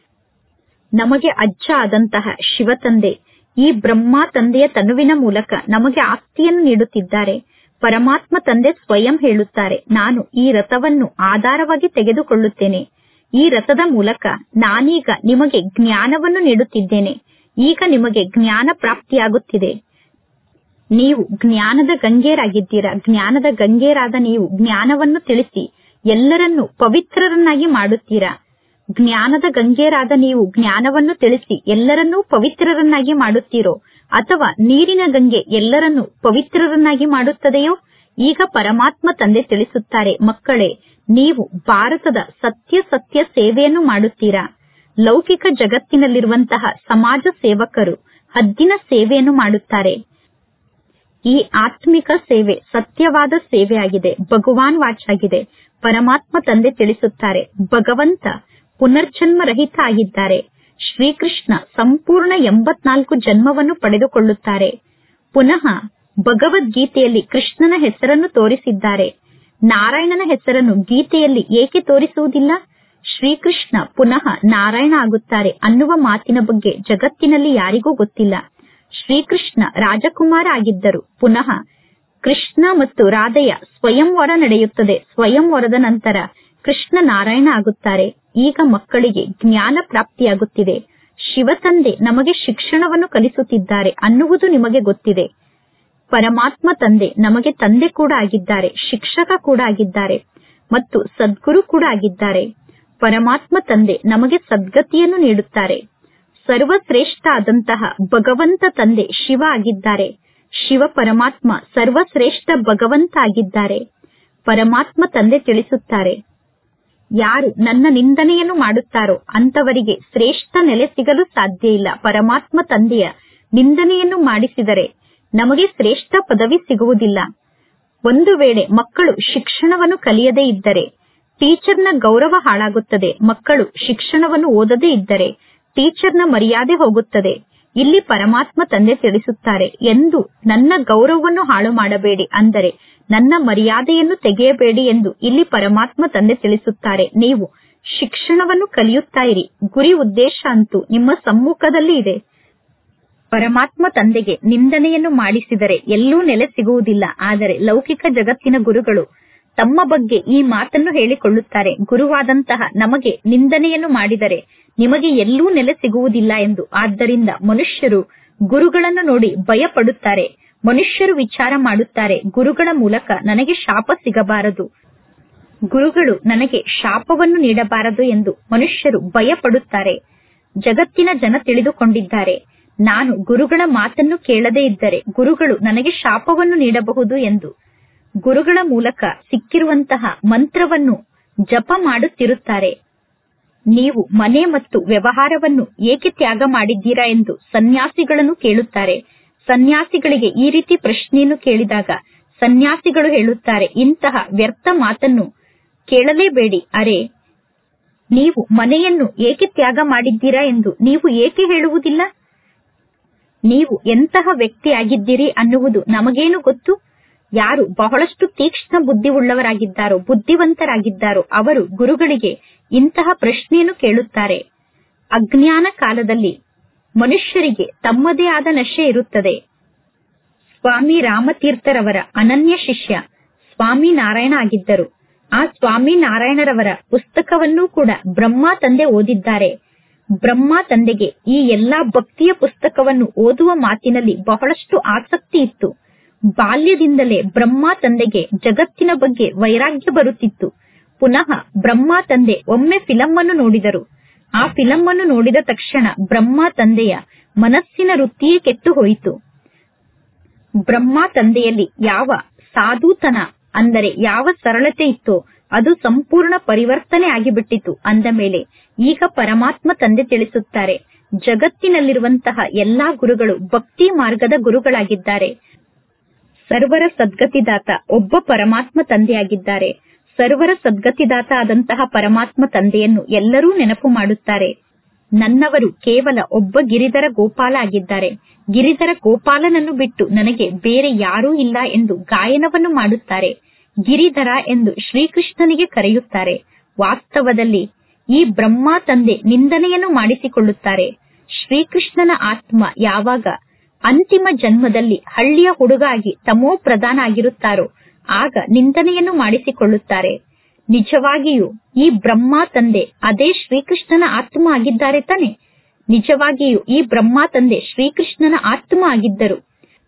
ನಮಗೆ ಅಜ್ಜ ಆದಂತಹ ಶಿವ ತಂದೆ ಈ ಬ್ರಹ್ಮ ತಂದೆಯ ತನುವಿನ ಮೂಲಕ ನಮಗೆ ಆಸ್ತಿಯನ್ನು ನೀಡುತ್ತಿದ್ದಾರೆ ಪರಮಾತ್ಮ ತಂದೆ ಸ್ವಯಂ ಹೇಳುತ್ತಾರೆ ನಾನು ಈ ರಥವನ್ನು ಆಧಾರವಾಗಿ ತೆಗೆದುಕೊಳ್ಳುತ್ತೇನೆ ಈ ರಥದ ಮೂಲಕ ನಾನೀಗ ನಿಮಗೆ ಜ್ಞಾನವನ್ನು ನೀಡುತ್ತಿದ್ದೇನೆ ಈಗ ನಿಮಗೆ ಜ್ಞಾನ ಪ್ರಾಪ್ತಿಯಾಗುತ್ತಿದೆ ನೀವು ಜ್ಞಾನದ ಗಂಗೆಯರಾಗಿದ್ದೀರಾ ಜ್ಞಾನದ ಗಂಗೆಯರಾದ ನೀವು ಜ್ಞಾನವನ್ನು ತಿಳಿಸಿ ಎಲ್ಲರನ್ನೂ ಪವಿತ್ರರನ್ನಾಗಿ ಮಾಡುತ್ತೀರಾ ಜ್ಞಾನದ ಗಂಗೆಯರಾದ ನೀವು ಜ್ಞಾನವನ್ನು ತಿಳಿಸಿ ಎಲ್ಲರನ್ನೂ ಪವಿತ್ರರನ್ನಾಗಿ ಮಾಡುತ್ತೀರೋ ಅಥವಾ ನೀರಿನ ಗಂಗೆ ಎಲ್ಲರನ್ನೂ ಪವಿತ್ರರನ್ನಾಗಿ ಮಾಡುತ್ತದೆಯೋ ಈಗ ಪರಮಾತ್ಮ ತಂದೆ ತಿಳಿಸುತ್ತಾರೆ ಮಕ್ಕಳೇ ನೀವು ಭಾರತದ ಸತ್ಯ ಸತ್ಯ ಸೇವೆಯನ್ನು ಮಾಡುತ್ತೀರಾ ಲೌಕಿಕ ಜಗತ್ತಿನಲ್ಲಿರುವಂತಹ ಸಮಾಜ ಸೇವಕರು ಹದ್ದಿನ ಸೇವೆಯನ್ನು ಮಾಡುತ್ತಾರೆ ಈ ಆತ್ಮಿಕ ಸೇವೆ ಸತ್ಯವಾದ ಸೇವೆಯಾಗಿದೆ ಭಗವಾನ್ ವಾಚಾಗಿದೆ ಪರಮಾತ್ಮ ತಂದೆ ತಿಳಿಸುತ್ತಾರೆ ಭಗವಂತ ಪುನರ್ಜನ್ಮ ರಹಿತ ಆಗಿದ್ದಾರೆ ಶ್ರೀಕೃಷ್ಣ ಸಂಪೂರ್ಣ ಎಂಬತ್ನಾಲ್ಕು ಜನ್ಮವನ್ನು ಪಡೆದುಕೊಳ್ಳುತ್ತಾರೆ ಪುನಃ ಭಗವದ್ಗೀತೆಯಲ್ಲಿ ಕೃಷ್ಣನ ಹೆಸರನ್ನು ತೋರಿಸಿದ್ದಾರೆ ನಾರಾಯಣನ ಹೆಸರನ್ನು ಗೀತೆಯಲ್ಲಿ ಏಕೆ ತೋರಿಸುವುದಿಲ್ಲ ಶ್ರೀಕೃಷ್ಣ ಪುನಃ ನಾರಾಯಣ ಆಗುತ್ತಾರೆ ಅನ್ನುವ ಮಾತಿನ ಬಗ್ಗೆ ಜಗತ್ತಿನಲ್ಲಿ ಯಾರಿಗೂ ಗೊತ್ತಿಲ್ಲ ಶ್ರೀಕೃಷ್ಣ ರಾಜಕುಮಾರ ಆಗಿದ್ದರು ಪುನಃ ಕೃಷ್ಣ ಮತ್ತು ರಾಧೆಯ ಸ್ವಯಂವರ ನಡೆಯುತ್ತದೆ ಸ್ವಯಂವರದ ನಂತರ ಕೃಷ್ಣ ನಾರಾಯಣ ಆಗುತ್ತಾರೆ ಈಗ ಮಕ್ಕಳಿಗೆ ಜ್ಞಾನ ಪ್ರಾಪ್ತಿಯಾಗುತ್ತಿದೆ ಶಿವತಂದೆ ನಮಗೆ ಶಿಕ್ಷಣವನ್ನು ಕಲಿಸುತ್ತಿದ್ದಾರೆ ಅನ್ನುವುದು ನಿಮಗೆ ಗೊತ್ತಿದೆ ಪರಮಾತ್ಮ ತಂದೆ ನಮಗೆ ತಂದೆ ಕೂಡ ಆಗಿದ್ದಾರೆ ಶಿಕ್ಷಕ ಕೂಡ ಆಗಿದ್ದಾರೆ ಮತ್ತು ಸದ್ಗುರು ಕೂಡ ಆಗಿದ್ದಾರೆ ಪರಮಾತ್ಮ ತಂದೆ ನಮಗೆ ಸದ್ಗತಿಯನ್ನು ನೀಡುತ್ತಾರೆ ಸರ್ವಶ್ರೇಷ್ಠ ಆದಂತಹ ಭಗವಂತ ತಂದೆ ಶಿವ ಆಗಿದ್ದಾರೆ ಶಿವ ಪರಮಾತ್ಮ ಸರ್ವಶ್ರೇಷ್ಠ ಭಗವಂತ ಆಗಿದ್ದಾರೆ ಪರಮಾತ್ಮ ತಂದೆ ತಿಳಿಸುತ್ತಾರೆ ಯಾರು ನನ್ನ ನಿಂದನೆಯನ್ನು ಮಾಡುತ್ತಾರೋ ಅಂತವರಿಗೆ ಶ್ರೇಷ್ಠ ನೆಲೆ ಸಿಗಲು ಸಾಧ್ಯ ಇಲ್ಲ ಪರಮಾತ್ಮ ತಂದೆಯ ನಿಂದನೆಯನ್ನು ಮಾಡಿಸಿದರೆ ನಮಗೆ ಶ್ರೇಷ್ಠ ಪದವಿ ಸಿಗುವುದಿಲ್ಲ ಒಂದು ವೇಳೆ ಮಕ್ಕಳು ಶಿಕ್ಷಣವನ್ನು ಕಲಿಯದೇ ಇದ್ದರೆ ಟೀಚರ್ನ ಗೌರವ ಹಾಳಾಗುತ್ತದೆ ಮಕ್ಕಳು ಶಿಕ್ಷಣವನ್ನು ಓದದೇ ಇದ್ದರೆ ಟೀಚರ್ನ ಮರ್ಯಾದೆ ಹೋಗುತ್ತದೆ ಇಲ್ಲಿ ಪರಮಾತ್ಮ ತಂದೆ ತಿಳಿಸುತ್ತಾರೆ ಎಂದು ನನ್ನ ಗೌರವವನ್ನು ಹಾಳು ಮಾಡಬೇಡಿ ಅಂದರೆ ನನ್ನ ಮರ್ಯಾದೆಯನ್ನು ತೆಗೆಯಬೇಡಿ ಎಂದು ಇಲ್ಲಿ ಪರಮಾತ್ಮ ತಂದೆ ತಿಳಿಸುತ್ತಾರೆ ನೀವು ಶಿಕ್ಷಣವನ್ನು ಕಲಿಯುತ್ತಾ ಇರಿ ಗುರಿ ಉದ್ದೇಶ ಅಂತೂ ನಿಮ್ಮ ಸಮ್ಮುಖದಲ್ಲಿ ಇದೆ ಪರಮಾತ್ಮ ತಂದೆಗೆ ನಿಂದನೆಯನ್ನು ಮಾಡಿಸಿದರೆ ಎಲ್ಲೂ ನೆಲೆ ಸಿಗುವುದಿಲ್ಲ ಆದರೆ ಲೌಕಿಕ ಜಗತ್ತಿನ ಗುರುಗಳು ತಮ್ಮ ಬಗ್ಗೆ ಈ ಮಾತನ್ನು ಹೇಳಿಕೊಳ್ಳುತ್ತಾರೆ ಗುರುವಾದಂತಹ ನಮಗೆ ನಿಂದನೆಯನ್ನು ಮಾಡಿದರೆ ನಿಮಗೆ ಎಲ್ಲೂ ನೆಲೆ ಸಿಗುವುದಿಲ್ಲ ಎಂದು ಆದ್ದರಿಂದ ಮನುಷ್ಯರು ಗುರುಗಳನ್ನು ನೋಡಿ ಭಯಪಡುತ್ತಾರೆ ಮನುಷ್ಯರು ವಿಚಾರ ಮಾಡುತ್ತಾರೆ ಗುರುಗಳ ಮೂಲಕ ನನಗೆ ಶಾಪ ಸಿಗಬಾರದು ಗುರುಗಳು ನನಗೆ ಶಾಪವನ್ನು ನೀಡಬಾರದು ಎಂದು ಮನುಷ್ಯರು ಭಯಪಡುತ್ತಾರೆ ಜಗತ್ತಿನ ಜನ ತಿಳಿದುಕೊಂಡಿದ್ದಾರೆ ನಾನು ಗುರುಗಳ ಮಾತನ್ನು ಕೇಳದೇ ಇದ್ದರೆ ಗುರುಗಳು ನನಗೆ ಶಾಪವನ್ನು ನೀಡಬಹುದು ಎಂದು ಗುರುಗಳ ಮೂಲಕ ಸಿಕ್ಕಿರುವಂತಹ ಮಂತ್ರವನ್ನು ಜಪ ಮಾಡುತ್ತಿರುತ್ತಾರೆ ನೀವು ಮನೆ ಮತ್ತು ವ್ಯವಹಾರವನ್ನು ಏಕೆ ತ್ಯಾಗ ಮಾಡಿದ್ದೀರಾ ಎಂದು ಸನ್ಯಾಸಿಗಳನ್ನು ಕೇಳುತ್ತಾರೆ ಸನ್ಯಾಸಿಗಳಿಗೆ ಈ ರೀತಿ ಪ್ರಶ್ನೆಯನ್ನು ಕೇಳಿದಾಗ ಸನ್ಯಾಸಿಗಳು ಹೇಳುತ್ತಾರೆ ಇಂತಹ ವ್ಯರ್ಥ ಮಾತನ್ನು ಕೇಳಲೇಬೇಡಿ ಅರೆ ನೀವು ಮನೆಯನ್ನು ಏಕೆ ತ್ಯಾಗ ಮಾಡಿದ್ದೀರಾ ಎಂದು ನೀವು ಏಕೆ ಹೇಳುವುದಿಲ್ಲ ನೀವು ಎಂತಹ ವ್ಯಕ್ತಿಯಾಗಿದ್ದೀರಿ ಅನ್ನುವುದು ನಮಗೇನು ಗೊತ್ತು ಯಾರು ಬಹಳಷ್ಟು ತೀಕ್ಷ್ಣ ಬುದ್ಧಿ ಉಳ್ಳವರಾಗಿದ್ದಾರೋ ಬುದ್ಧಿವಂತರಾಗಿದ್ದಾರೋ ಅವರು ಗುರುಗಳಿಗೆ ಇಂತಹ ಪ್ರಶ್ನೆಯನ್ನು ಕೇಳುತ್ತಾರೆ ಅಜ್ಞಾನ ಕಾಲದಲ್ಲಿ ಮನುಷ್ಯರಿಗೆ ತಮ್ಮದೇ ಆದ ನಶೆ ಇರುತ್ತದೆ ಸ್ವಾಮಿ ರಾಮತೀರ್ಥರವರ ಅನನ್ಯ ಶಿಷ್ಯ ಸ್ವಾಮಿ ನಾರಾಯಣ ಆಗಿದ್ದರು ಆ ಸ್ವಾಮಿ ನಾರಾಯಣರವರ ಪುಸ್ತಕವನ್ನೂ ಕೂಡ ಬ್ರಹ್ಮ ತಂದೆ ಓದಿದ್ದಾರೆ ಬ್ರಹ್ಮ ತಂದೆಗೆ ಈ ಎಲ್ಲಾ ಭಕ್ತಿಯ ಪುಸ್ತಕವನ್ನು ಓದುವ ಮಾತಿನಲ್ಲಿ ಬಹಳಷ್ಟು ಆಸಕ್ತಿ ಇತ್ತು ಬಾಲ್ಯದಿಂದಲೇ ಬ್ರಹ್ಮ ತಂದೆಗೆ ಜಗತ್ತಿನ ಬಗ್ಗೆ ವೈರಾಗ್ಯ ಬರುತ್ತಿತ್ತು ಪುನಃ ಬ್ರಹ್ಮ ತಂದೆ ಒಮ್ಮೆ ಫಿಲಂ ಅನ್ನು ನೋಡಿದರು ಆ ಫಿಲಂ ಅನ್ನು ನೋಡಿದ ತಕ್ಷಣ ಬ್ರಹ್ಮ ತಂದೆಯ ಮನಸ್ಸಿನ ವೃತ್ತಿಯೇ ಕೆಟ್ಟು ಹೋಯಿತು ಬ್ರಹ್ಮ ತಂದೆಯಲ್ಲಿ ಯಾವ ಸಾಧುತನ ಅಂದರೆ ಯಾವ ಸರಳತೆ ಇತ್ತೋ ಅದು ಸಂಪೂರ್ಣ ಪರಿವರ್ತನೆ ಆಗಿಬಿಟ್ಟಿತು ಅಂದ ಮೇಲೆ ಈಗ ಪರಮಾತ್ಮ ತಂದೆ ತಿಳಿಸುತ್ತಾರೆ ಜಗತ್ತಿನಲ್ಲಿರುವಂತಹ ಎಲ್ಲಾ ಗುರುಗಳು ಭಕ್ತಿ ಮಾರ್ಗದ ಗುರುಗಳಾಗಿದ್ದಾರೆ ಸರ್ವರ ಸದ್ಗತಿದಾತ ಒಬ್ಬ ಪರಮಾತ್ಮ ತಂದೆಯಾಗಿದ್ದಾರೆ ಸರ್ವರ ಸದ್ಗತಿದಾತ ಆದಂತಹ ಪರಮಾತ್ಮ ತಂದೆಯನ್ನು ಎಲ್ಲರೂ ನೆನಪು ಮಾಡುತ್ತಾರೆ ನನ್ನವರು ಕೇವಲ ಒಬ್ಬ ಗಿರಿಧರ ಗೋಪಾಲ ಆಗಿದ್ದಾರೆ ಗಿರಿಧರ ಗೋಪಾಲನನ್ನು ಬಿಟ್ಟು ನನಗೆ ಬೇರೆ ಯಾರೂ ಇಲ್ಲ ಎಂದು ಗಾಯನವನ್ನು ಮಾಡುತ್ತಾರೆ ಗಿರಿಧರ ಎಂದು ಶ್ರೀಕೃಷ್ಣನಿಗೆ ಕರೆಯುತ್ತಾರೆ ವಾಸ್ತವದಲ್ಲಿ ಈ ಬ್ರಹ್ಮ ತಂದೆ ನಿಂದನೆಯನ್ನು ಮಾಡಿಸಿಕೊಳ್ಳುತ್ತಾರೆ ಶ್ರೀಕೃಷ್ಣನ ಆತ್ಮ ಯಾವಾಗ ಅಂತಿಮ ಜನ್ಮದಲ್ಲಿ ಹಳ್ಳಿಯ ಹುಡುಗ ಆಗಿ ತಮೋ ಪ್ರಧಾನ ಆಗಿರುತ್ತಾರೋ ಆಗ ನಿಂದನೆಯನ್ನು ಮಾಡಿಸಿಕೊಳ್ಳುತ್ತಾರೆ ನಿಜವಾಗಿಯೂ ಈ ಬ್ರಹ್ಮ ತಂದೆ ಅದೇ ಶ್ರೀಕೃಷ್ಣನ ಆತ್ಮ ಆಗಿದ್ದಾರೆ ತಾನೆ ನಿಜವಾಗಿಯೂ ಈ ಬ್ರಹ್ಮ ತಂದೆ ಶ್ರೀಕೃಷ್ಣನ ಆತ್ಮ ಆಗಿದ್ದರು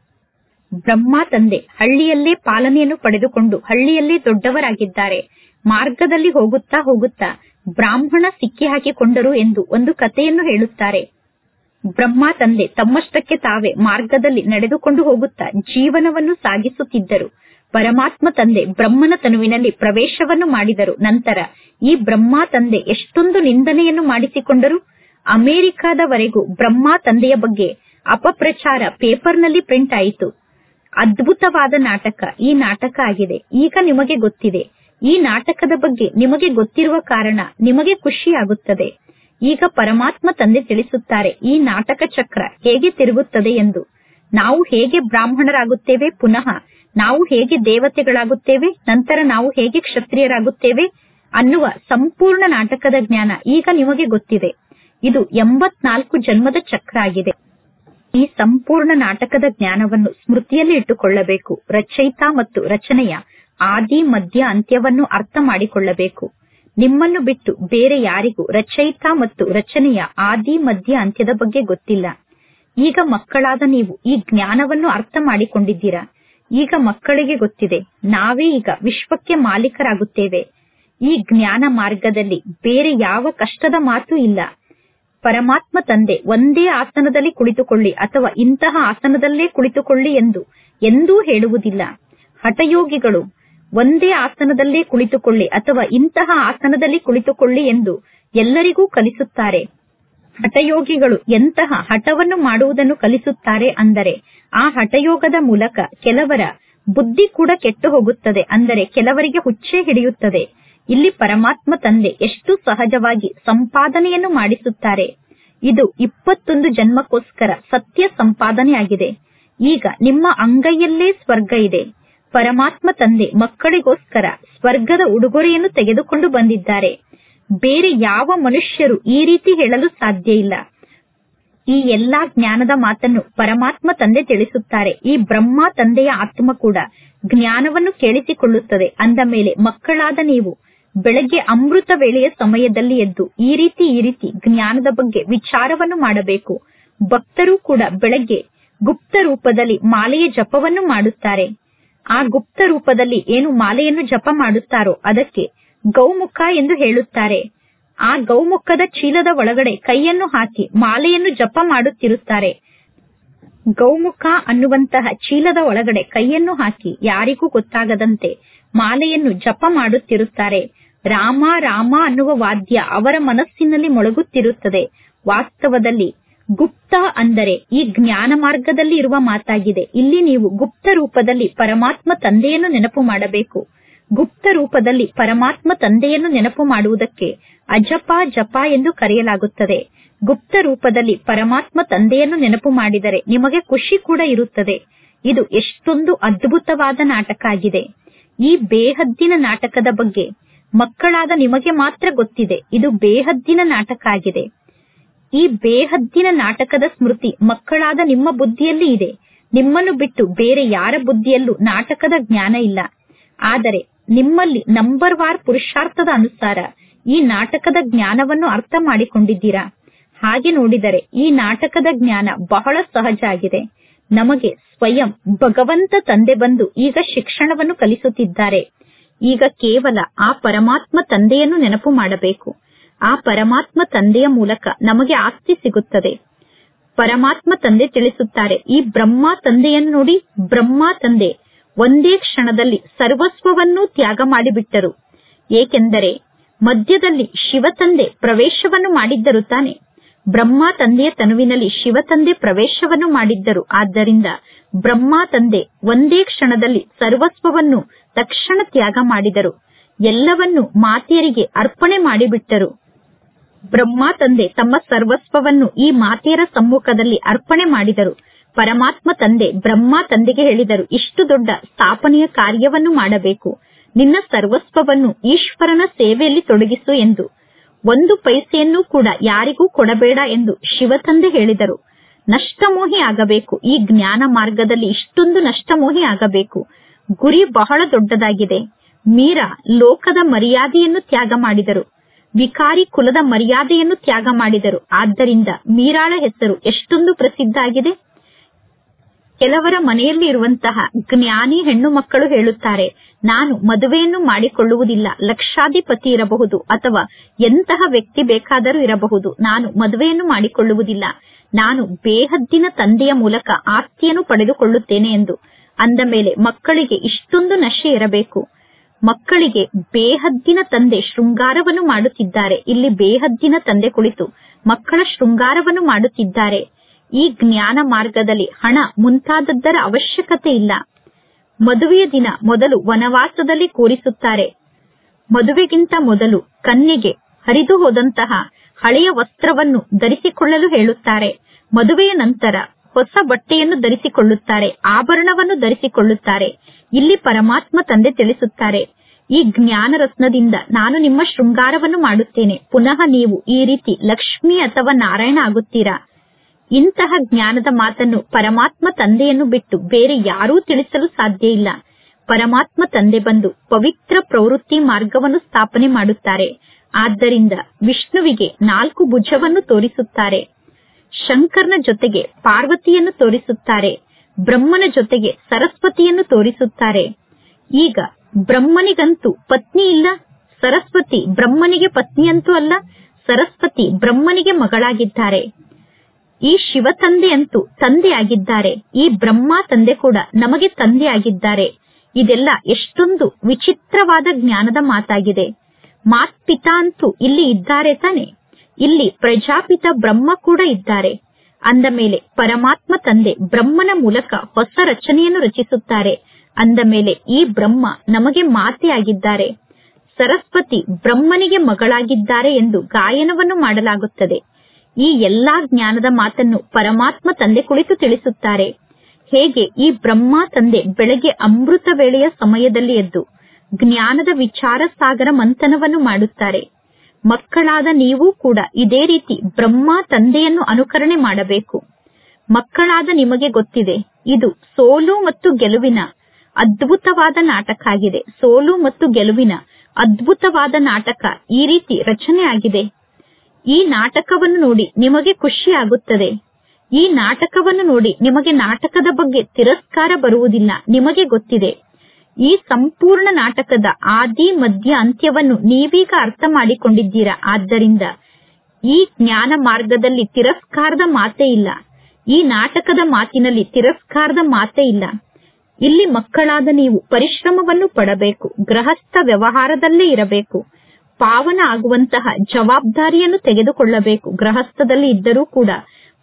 ಬ್ರಹ್ಮ ತಂದೆ ಹಳ್ಳಿಯಲ್ಲೇ ಪಾಲನೆಯನ್ನು ಪಡೆದುಕೊಂಡು ಹಳ್ಳಿಯಲ್ಲೇ ದೊಡ್ಡವರಾಗಿದ್ದಾರೆ ಮಾರ್ಗದಲ್ಲಿ ಹೋಗುತ್ತಾ ಹೋಗುತ್ತಾ ಬ್ರಾಹ್ಮಣ ಸಿಕ್ಕಿ ಹಾಕಿಕೊಂಡರು ಎಂದು ಒಂದು ಕಥೆಯನ್ನು ಹೇಳುತ್ತಾರೆ ಬ್ರಹ್ಮ ತಂದೆ ತಮ್ಮಷ್ಟಕ್ಕೆ ತಾವೇ ಮಾರ್ಗದಲ್ಲಿ ನಡೆದುಕೊಂಡು ಹೋಗುತ್ತಾ ಜೀವನವನ್ನು ಸಾಗಿಸುತ್ತಿದ್ದರು ಪರಮಾತ್ಮ ತಂದೆ ಬ್ರಹ್ಮನ ತನುವಿನಲ್ಲಿ ಪ್ರವೇಶವನ್ನು ಮಾಡಿದರು ನಂತರ ಈ ಬ್ರಹ್ಮ ತಂದೆ ಎಷ್ಟೊಂದು ನಿಂದನೆಯನ್ನು ಮಾಡಿಸಿಕೊಂಡರು ಅಮೆರಿಕಾದವರೆಗೂ ಬ್ರಹ್ಮ ತಂದೆಯ ಬಗ್ಗೆ ಅಪಪ್ರಚಾರ ಪೇಪರ್ನಲ್ಲಿ ಪ್ರಿಂಟ್ ಆಯಿತು ಅದ್ಭುತವಾದ ನಾಟಕ ಈ ನಾಟಕ ಆಗಿದೆ ಈಗ ನಿಮಗೆ ಗೊತ್ತಿದೆ ಈ ನಾಟಕದ ಬಗ್ಗೆ ನಿಮಗೆ ಗೊತ್ತಿರುವ ಕಾರಣ ನಿಮಗೆ ಖುಷಿಯಾಗುತ್ತದೆ ಈಗ ಪರಮಾತ್ಮ ತಂದೆ ತಿಳಿಸುತ್ತಾರೆ ಈ ನಾಟಕ ಚಕ್ರ ಹೇಗೆ ತಿರುಗುತ್ತದೆ ಎಂದು ನಾವು ಹೇಗೆ ಬ್ರಾಹ್ಮಣರಾಗುತ್ತೇವೆ ಪುನಃ ನಾವು ಹೇಗೆ ದೇವತೆಗಳಾಗುತ್ತೇವೆ ನಂತರ ನಾವು ಹೇಗೆ ಕ್ಷತ್ರಿಯರಾಗುತ್ತೇವೆ ಅನ್ನುವ ಸಂಪೂರ್ಣ ನಾಟಕದ ಜ್ಞಾನ ಈಗ ನಿಮಗೆ ಗೊತ್ತಿದೆ ಇದು ಎಂಬತ್ನಾಲ್ಕು ಜನ್ಮದ ಚಕ್ರ ಆಗಿದೆ ಈ ಸಂಪೂರ್ಣ ನಾಟಕದ ಜ್ಞಾನವನ್ನು ಸ್ಮೃತಿಯಲ್ಲಿ ಇಟ್ಟುಕೊಳ್ಳಬೇಕು ರಚಯಿತ ಮತ್ತು ರಚನೆಯ ಆದಿ ಮಧ್ಯ ಅಂತ್ಯವನ್ನು ಅರ್ಥ ಮಾಡಿಕೊಳ್ಳಬೇಕು ನಿಮ್ಮನ್ನು ಬಿಟ್ಟು ಬೇರೆ ಯಾರಿಗೂ ರಚಯಿತ ಮತ್ತು ರಚನೆಯ ಆದಿ ಮಧ್ಯ ಅಂತ್ಯದ ಬಗ್ಗೆ ಗೊತ್ತಿಲ್ಲ ಈಗ ಮಕ್ಕಳಾದ ನೀವು ಈ ಜ್ಞಾನವನ್ನು ಅರ್ಥ ಮಾಡಿಕೊಂಡಿದ್ದೀರಾ ಈಗ ಮಕ್ಕಳಿಗೆ ಗೊತ್ತಿದೆ ನಾವೇ ಈಗ ವಿಶ್ವಕ್ಕೆ ಮಾಲೀಕರಾಗುತ್ತೇವೆ ಈ ಜ್ಞಾನ ಮಾರ್ಗದಲ್ಲಿ ಬೇರೆ ಯಾವ ಕಷ್ಟದ ಮಾತು ಇಲ್ಲ ಪರಮಾತ್ಮ ತಂದೆ ಒಂದೇ ಆಸನದಲ್ಲಿ ಕುಳಿತುಕೊಳ್ಳಿ ಅಥವಾ ಇಂತಹ ಆಸನದಲ್ಲೇ ಕುಳಿತುಕೊಳ್ಳಿ ಎಂದು ಎಂದೂ ಹೇಳುವುದಿಲ್ಲ ಹಠಯೋಗಿಗಳು ಒಂದೇ ಆಸನದಲ್ಲೇ ಕುಳಿತುಕೊಳ್ಳಿ ಅಥವಾ ಇಂತಹ ಆಸನದಲ್ಲಿ ಕುಳಿತುಕೊಳ್ಳಿ ಎಂದು ಎಲ್ಲರಿಗೂ ಕಲಿಸುತ್ತಾರೆ ಹಠಯೋಗಿಗಳು ಎಂತಹ ಹಠವನ್ನು ಮಾಡುವುದನ್ನು ಕಲಿಸುತ್ತಾರೆ ಅಂದರೆ ಆ ಹಠಯೋಗದ ಮೂಲಕ ಕೆಲವರ ಬುದ್ಧಿ ಕೂಡ ಕೆಟ್ಟು ಹೋಗುತ್ತದೆ ಅಂದರೆ ಕೆಲವರಿಗೆ ಹುಚ್ಚೆ ಹಿಡಿಯುತ್ತದೆ ಇಲ್ಲಿ ಪರಮಾತ್ಮ ತಂದೆ ಎಷ್ಟು ಸಹಜವಾಗಿ ಸಂಪಾದನೆಯನ್ನು ಮಾಡಿಸುತ್ತಾರೆ ಇದು ಇಪ್ಪತ್ತೊಂದು ಜನ್ಮಕ್ಕೋಸ್ಕರ ಸತ್ಯ ಸಂಪಾದನೆಯಾಗಿದೆ ಈಗ ನಿಮ್ಮ ಅಂಗೈಯಲ್ಲೇ ಸ್ವರ್ಗ ಇದೆ ಪರಮಾತ್ಮ ತಂದೆ ಮಕ್ಕಳಿಗೋಸ್ಕರ ಸ್ವರ್ಗದ ಉಡುಗೊರೆಯನ್ನು ತೆಗೆದುಕೊಂಡು ಬಂದಿದ್ದಾರೆ ಬೇರೆ ಯಾವ ಮನುಷ್ಯರು ಈ ರೀತಿ ಹೇಳಲು ಸಾಧ್ಯ ಇಲ್ಲ ಈ ಎಲ್ಲಾ ಜ್ಞಾನದ ಮಾತನ್ನು ಪರಮಾತ್ಮ ತಂದೆ ತಿಳಿಸುತ್ತಾರೆ ಈ ಬ್ರಹ್ಮ ತಂದೆಯ ಆತ್ಮ ಕೂಡ ಜ್ಞಾನವನ್ನು ಕೇಳಿಸಿಕೊಳ್ಳುತ್ತದೆ ಅಂದ ಮೇಲೆ ಮಕ್ಕಳಾದ ನೀವು ಬೆಳಗ್ಗೆ ಅಮೃತ ವೇಳೆಯ ಸಮಯದಲ್ಲಿ ಎದ್ದು ಈ ರೀತಿ ಈ ರೀತಿ ಜ್ಞಾನದ ಬಗ್ಗೆ ವಿಚಾರವನ್ನು ಮಾಡಬೇಕು ಭಕ್ತರು ಕೂಡ ಬೆಳಗ್ಗೆ ಗುಪ್ತ ರೂಪದಲ್ಲಿ ಮಾಲೆಯ ಜಪವನ್ನು ಮಾಡುತ್ತಾರೆ ಆ ಗುಪ್ತ ರೂಪದಲ್ಲಿ ಏನು ಮಾಲೆಯನ್ನು ಜಪ ಮಾಡುತ್ತಾರೋ ಅದಕ್ಕೆ ಗೌಮುಖ ಎಂದು ಹೇಳುತ್ತಾರೆ ಆ ಗೌಮುಖದ ಚೀಲದ ಒಳಗಡೆ ಕೈಯನ್ನು ಹಾಕಿ ಮಾಲೆಯನ್ನು ಜಪ ಮಾಡುತ್ತಿರುತ್ತಾರೆ ಗೌಮುಖ ಅನ್ನುವಂತಹ ಚೀಲದ ಒಳಗಡೆ ಕೈಯನ್ನು ಹಾಕಿ ಯಾರಿಗೂ ಗೊತ್ತಾಗದಂತೆ ಮಾಲೆಯನ್ನು ಜಪ ಮಾಡುತ್ತಿರುತ್ತಾರೆ ರಾಮ ರಾಮ ಅನ್ನುವ ವಾದ್ಯ ಅವರ ಮನಸ್ಸಿನಲ್ಲಿ ಮೊಳಗುತ್ತಿರುತ್ತದೆ ವಾಸ್ತವದಲ್ಲಿ ಗುಪ್ತ ಅಂದರೆ ಈ ಜ್ಞಾನ ಮಾರ್ಗದಲ್ಲಿ ಇರುವ ಮಾತಾಗಿದೆ ಇಲ್ಲಿ ನೀವು ಗುಪ್ತ ರೂಪದಲ್ಲಿ ಪರಮಾತ್ಮ ತಂದೆಯನ್ನು ನೆನಪು ಮಾಡಬೇಕು ಗುಪ್ತ ರೂಪದಲ್ಲಿ ಪರಮಾತ್ಮ ತಂದೆಯನ್ನು ನೆನಪು ಮಾಡುವುದಕ್ಕೆ ಅಜಪ ಜಪ ಎಂದು ಕರೆಯಲಾಗುತ್ತದೆ ಗುಪ್ತ ರೂಪದಲ್ಲಿ ಪರಮಾತ್ಮ ತಂದೆಯನ್ನು ನೆನಪು ಮಾಡಿದರೆ ನಿಮಗೆ ಖುಷಿ ಕೂಡ ಇರುತ್ತದೆ ಇದು ಎಷ್ಟೊಂದು ಅದ್ಭುತವಾದ ನಾಟಕ ಆಗಿದೆ ಈ ಬೇಹದ್ದಿನ ನಾಟಕದ ಬಗ್ಗೆ ಮಕ್ಕಳಾದ ನಿಮಗೆ ಮಾತ್ರ ಗೊತ್ತಿದೆ ಇದು ಬೇಹದ್ದಿನ ನಾಟಕ ಆಗಿದೆ ಈ ಬೇಹದ್ದಿನ ನಾಟಕದ ಸ್ಮೃತಿ ಮಕ್ಕಳಾದ ನಿಮ್ಮ ಬುದ್ಧಿಯಲ್ಲಿ ಇದೆ ನಿಮ್ಮನ್ನು ಬಿಟ್ಟು ಬೇರೆ ಯಾರ ಬುದ್ಧಿಯಲ್ಲೂ ನಾಟಕದ ಜ್ಞಾನ ಇಲ್ಲ ಆದರೆ ನಿಮ್ಮಲ್ಲಿ ನಂಬರ್ ವಾರ್ ಪುರುಷಾರ್ಥದ ಅನುಸಾರ ಈ ನಾಟಕದ ಜ್ಞಾನವನ್ನು ಅರ್ಥ ಮಾಡಿಕೊಂಡಿದ್ದೀರಾ ಹಾಗೆ ನೋಡಿದರೆ ಈ ನಾಟಕದ ಜ್ಞಾನ ಬಹಳ ಸಹಜ ಆಗಿದೆ ನಮಗೆ ಸ್ವಯಂ ಭಗವಂತ ತಂದೆ ಬಂದು ಈಗ ಶಿಕ್ಷಣವನ್ನು ಕಲಿಸುತ್ತಿದ್ದಾರೆ ಈಗ ಕೇವಲ ಆ ಪರಮಾತ್ಮ ತಂದೆಯನ್ನು ನೆನಪು ಮಾಡಬೇಕು ಆ ಪರಮಾತ್ಮ ತಂದೆಯ ಮೂಲಕ ನಮಗೆ ಆಸ್ತಿ ಸಿಗುತ್ತದೆ ಪರಮಾತ್ಮ ತಂದೆ ತಿಳಿಸುತ್ತಾರೆ ಈ ಬ್ರಹ್ಮ ತಂದೆಯನ್ನು ನೋಡಿ ಬ್ರಹ್ಮ ತಂದೆ ಒಂದೇ ಕ್ಷಣದಲ್ಲಿ ಸರ್ವಸ್ವವನ್ನೂ ತ್ಯಾಗ ಮಾಡಿಬಿಟ್ಟರು ಏಕೆಂದರೆ ಮಧ್ಯದಲ್ಲಿ ಶಿವತಂದೆ ಪ್ರವೇಶವನ್ನು ಮಾಡಿದ್ದರು ತಾನೆ ಬ್ರಹ್ಮ ತಂದೆಯ ತನುವಿನಲ್ಲಿ ಶಿವತಂದೆ ಪ್ರವೇಶವನ್ನು ಮಾಡಿದ್ದರು ಆದ್ದರಿಂದ ಬ್ರಹ್ಮ ತಂದೆ ಒಂದೇ ಕ್ಷಣದಲ್ಲಿ ಸರ್ವಸ್ವವನ್ನು ತಕ್ಷಣ ತ್ಯಾಗ ಮಾಡಿದರು ಎಲ್ಲವನ್ನು ಮಾತೆಯರಿಗೆ ಅರ್ಪಣೆ ಮಾಡಿಬಿಟ್ಟರು ಬ್ರಹ್ಮ ತಂದೆ ತಮ್ಮ ಸರ್ವಸ್ವವನ್ನು ಈ ಮಾತೆಯರ ಸಮ್ಮುಖದಲ್ಲಿ ಅರ್ಪಣೆ ಮಾಡಿದರು ಪರಮಾತ್ಮ ತಂದೆ ಬ್ರಹ್ಮ ತಂದೆಗೆ ಹೇಳಿದರು ಇಷ್ಟು ದೊಡ್ಡ ಸ್ಥಾಪನೆಯ ಕಾರ್ಯವನ್ನು ಮಾಡಬೇಕು ನಿನ್ನ ಸರ್ವಸ್ವವನ್ನು ಈಶ್ವರನ ಸೇವೆಯಲ್ಲಿ ತೊಡಗಿಸು ಎಂದು ಒಂದು ಪೈಸೆಯನ್ನು ಕೂಡ ಯಾರಿಗೂ ಕೊಡಬೇಡ ಎಂದು ಶಿವತಂದೆ ಹೇಳಿದರು ನಷ್ಟಮೋಹಿ ಆಗಬೇಕು ಈ ಜ್ಞಾನ ಮಾರ್ಗದಲ್ಲಿ ಇಷ್ಟೊಂದು ನಷ್ಟಮೋಹಿ ಆಗಬೇಕು ಗುರಿ ಬಹಳ ದೊಡ್ಡದಾಗಿದೆ ಮೀರಾ ಲೋಕದ ಮರ್ಯಾದೆಯನ್ನು ತ್ಯಾಗ ಮಾಡಿದರು ವಿಕಾರಿ ಕುಲದ ಮರ್ಯಾದೆಯನ್ನು ತ್ಯಾಗ ಮಾಡಿದರು ಆದ್ದರಿಂದ ಮೀರಾಳ ಹೆಸರು ಎಷ್ಟೊಂದು ಪ್ರಸಿದ್ಧ ಆಗಿದೆ ಕೆಲವರ ಮನೆಯಲ್ಲಿ ಇರುವಂತಹ ಜ್ಞಾನಿ ಹೆಣ್ಣು ಮಕ್ಕಳು ಹೇಳುತ್ತಾರೆ ನಾನು ಮದುವೆಯನ್ನು ಮಾಡಿಕೊಳ್ಳುವುದಿಲ್ಲ ಲಕ್ಷಾಧಿಪತಿ ಇರಬಹುದು ಅಥವಾ ಎಂತಹ ವ್ಯಕ್ತಿ ಬೇಕಾದರೂ ಇರಬಹುದು ನಾನು ಮದುವೆಯನ್ನು ಮಾಡಿಕೊಳ್ಳುವುದಿಲ್ಲ ನಾನು ಬೇಹದ್ದಿನ ತಂದೆಯ ಮೂಲಕ ಆಸ್ತಿಯನ್ನು ಪಡೆದುಕೊಳ್ಳುತ್ತೇನೆ ಎಂದು ಅಂದ ಮೇಲೆ ಮಕ್ಕಳಿಗೆ ಇಷ್ಟೊಂದು ನಶೆ ಇರಬೇಕು ಮಕ್ಕಳಿಗೆ ಬೇಹದ್ದಿನ ತಂದೆ ಶೃಂಗಾರವನ್ನು ಮಾಡುತ್ತಿದ್ದಾರೆ ಇಲ್ಲಿ ಬೇಹದ್ದಿನ ತಂದೆ ಕುಳಿತು ಮಕ್ಕಳ ಶೃಂಗಾರವನ್ನು ಮಾಡುತ್ತಿದ್ದಾರೆ ಈ ಜ್ಞಾನ ಮಾರ್ಗದಲ್ಲಿ ಹಣ ಮುಂತಾದದ್ದರ ಅವಶ್ಯಕತೆ ಇಲ್ಲ ಮದುವೆಯ ದಿನ ಮೊದಲು ವನವಾಸದಲ್ಲಿ ಕೂರಿಸುತ್ತಾರೆ ಮದುವೆಗಿಂತ ಮೊದಲು ಕನ್ಯೆಗೆ ಹರಿದು ಹೋದಂತಹ ಹಳೆಯ ವಸ್ತ್ರವನ್ನು ಧರಿಸಿಕೊಳ್ಳಲು ಹೇಳುತ್ತಾರೆ ಮದುವೆಯ ನಂತರ ಹೊಸ ಬಟ್ಟೆಯನ್ನು ಧರಿಸಿಕೊಳ್ಳುತ್ತಾರೆ ಆಭರಣವನ್ನು ಧರಿಸಿಕೊಳ್ಳುತ್ತಾರೆ ಇಲ್ಲಿ ಪರಮಾತ್ಮ ತಂದೆ ತಿಳಿಸುತ್ತಾರೆ ಈ ಜ್ಞಾನ ರತ್ನದಿಂದ ನಾನು ನಿಮ್ಮ ಶೃಂಗಾರವನ್ನು ಮಾಡುತ್ತೇನೆ ಪುನಃ ನೀವು ಈ ರೀತಿ ಲಕ್ಷ್ಮಿ ಅಥವಾ ನಾರಾಯಣ ಆಗುತ್ತೀರಾ ಇಂತಹ ಜ್ಞಾನದ ಮಾತನ್ನು ಪರಮಾತ್ಮ ತಂದೆಯನ್ನು ಬಿಟ್ಟು ಬೇರೆ ಯಾರೂ ತಿಳಿಸಲು ಸಾಧ್ಯ ಇಲ್ಲ ಪರಮಾತ್ಮ ತಂದೆ ಬಂದು ಪವಿತ್ರ ಪ್ರವೃತ್ತಿ ಮಾರ್ಗವನ್ನು ಸ್ಥಾಪನೆ ಮಾಡುತ್ತಾರೆ ಆದ್ದರಿಂದ ವಿಷ್ಣುವಿಗೆ ನಾಲ್ಕು ಭುಜವನ್ನು ತೋರಿಸುತ್ತಾರೆ ಶಂಕರ್ನ ಜೊತೆಗೆ ಪಾರ್ವತಿಯನ್ನು ತೋರಿಸುತ್ತಾರೆ ಬ್ರಹ್ಮನ ಜೊತೆಗೆ ಸರಸ್ವತಿಯನ್ನು ತೋರಿಸುತ್ತಾರೆ ಈಗ ಬ್ರಹ್ಮನಿಗಂತೂ ಪತ್ನಿ ಇಲ್ಲ ಸರಸ್ವತಿ ಬ್ರಹ್ಮನಿಗೆ ಪತ್ನಿಯಂತೂ ಅಲ್ಲ ಸರಸ್ವತಿ ಬ್ರಹ್ಮನಿಗೆ ಮಗಳಾಗಿದ್ದಾರೆ ಈ ಶಿವ ತಂದೆಯಂತೂ ತಂದೆಯಾಗಿದ್ದಾರೆ ಈ ಬ್ರಹ್ಮ ತಂದೆ ಕೂಡ ನಮಗೆ ತಂದೆಯಾಗಿದ್ದಾರೆ ಇದೆಲ್ಲ ಎಷ್ಟೊಂದು ವಿಚಿತ್ರವಾದ ಜ್ಞಾನದ ಮಾತಾಗಿದೆ ಮಾತ್ಪಿತಾ ಅಂತೂ ಇಲ್ಲಿ ಇದ್ದಾರೆ ತಾನೆ ಇಲ್ಲಿ ಪ್ರಜಾಪಿತ ಬ್ರಹ್ಮ ಕೂಡ ಇದ್ದಾರೆ ಅಂದ ಮೇಲೆ ಪರಮಾತ್ಮ ತಂದೆ ಬ್ರಹ್ಮನ ಮೂಲಕ ಹೊಸ ರಚನೆಯನ್ನು ರಚಿಸುತ್ತಾರೆ ಅಂದ ಮೇಲೆ ಈ ಬ್ರಹ್ಮ ನಮಗೆ ಮಾತೆಯಾಗಿದ್ದಾರೆ ಸರಸ್ವತಿ ಬ್ರಹ್ಮನಿಗೆ ಮಗಳಾಗಿದ್ದಾರೆ ಎಂದು ಗಾಯನವನ್ನು ಮಾಡಲಾಗುತ್ತದೆ ಈ ಎಲ್ಲಾ ಜ್ಞಾನದ ಮಾತನ್ನು ಪರಮಾತ್ಮ ತಂದೆ ಕುಳಿತು ತಿಳಿಸುತ್ತಾರೆ ಹೇಗೆ ಈ ಬ್ರಹ್ಮ ತಂದೆ ಬೆಳಗ್ಗೆ ಅಮೃತ ವೇಳೆಯ ಸಮಯದಲ್ಲಿ ಎದ್ದು ಜ್ಞಾನದ ವಿಚಾರ ಸಾಗರ ಮಂಥನವನ್ನು ಮಾಡುತ್ತಾರೆ ಮಕ್ಕಳಾದ ನೀವು ಕೂಡ ಇದೇ ರೀತಿ ಬ್ರಹ್ಮ ತಂದೆಯನ್ನು ಅನುಕರಣೆ ಮಾಡಬೇಕು ಮಕ್ಕಳಾದ ನಿಮಗೆ ಗೊತ್ತಿದೆ ಇದು ಸೋಲು ಮತ್ತು ಗೆಲುವಿನ ಅದ್ಭುತವಾದ ನಾಟಕ ಆಗಿದೆ ಸೋಲು ಮತ್ತು ಗೆಲುವಿನ ಅದ್ಭುತವಾದ ನಾಟಕ ಈ ರೀತಿ ರಚನೆ ಆಗಿದೆ ಈ ನಾಟಕವನ್ನು ನೋಡಿ ನಿಮಗೆ ಖುಷಿ ಆಗುತ್ತದೆ ಈ ನಾಟಕವನ್ನು ನೋಡಿ ನಿಮಗೆ ನಾಟಕದ ಬಗ್ಗೆ ತಿರಸ್ಕಾರ ಬರುವುದಿಲ್ಲ ನಿಮಗೆ ಗೊತ್ತಿದೆ ಈ ಸಂಪೂರ್ಣ ನಾಟಕದ ಆದಿ ಮಧ್ಯ ಅಂತ್ಯವನ್ನು ನೀವೀಗ ಅರ್ಥ ಮಾಡಿಕೊಂಡಿದ್ದೀರಾ ಆದ್ದರಿಂದ ಈ ಜ್ಞಾನ ಮಾರ್ಗದಲ್ಲಿ ತಿರಸ್ಕಾರದ ಮಾತೇ ಇಲ್ಲ ಈ ನಾಟಕದ ಮಾತಿನಲ್ಲಿ ತಿರಸ್ಕಾರದ ಮಾತೇ ಇಲ್ಲ ಇಲ್ಲಿ ಮಕ್ಕಳಾದ ನೀವು ಪರಿಶ್ರಮವನ್ನು ಪಡಬೇಕು ಗೃಹಸ್ಥ ವ್ಯವಹಾರದಲ್ಲೇ ಇರಬೇಕು ಪಾವನ ಆಗುವಂತಹ ಜವಾಬ್ದಾರಿಯನ್ನು ತೆಗೆದುಕೊಳ್ಳಬೇಕು ಗೃಹಸ್ಥದಲ್ಲಿ ಇದ್ದರೂ ಕೂಡ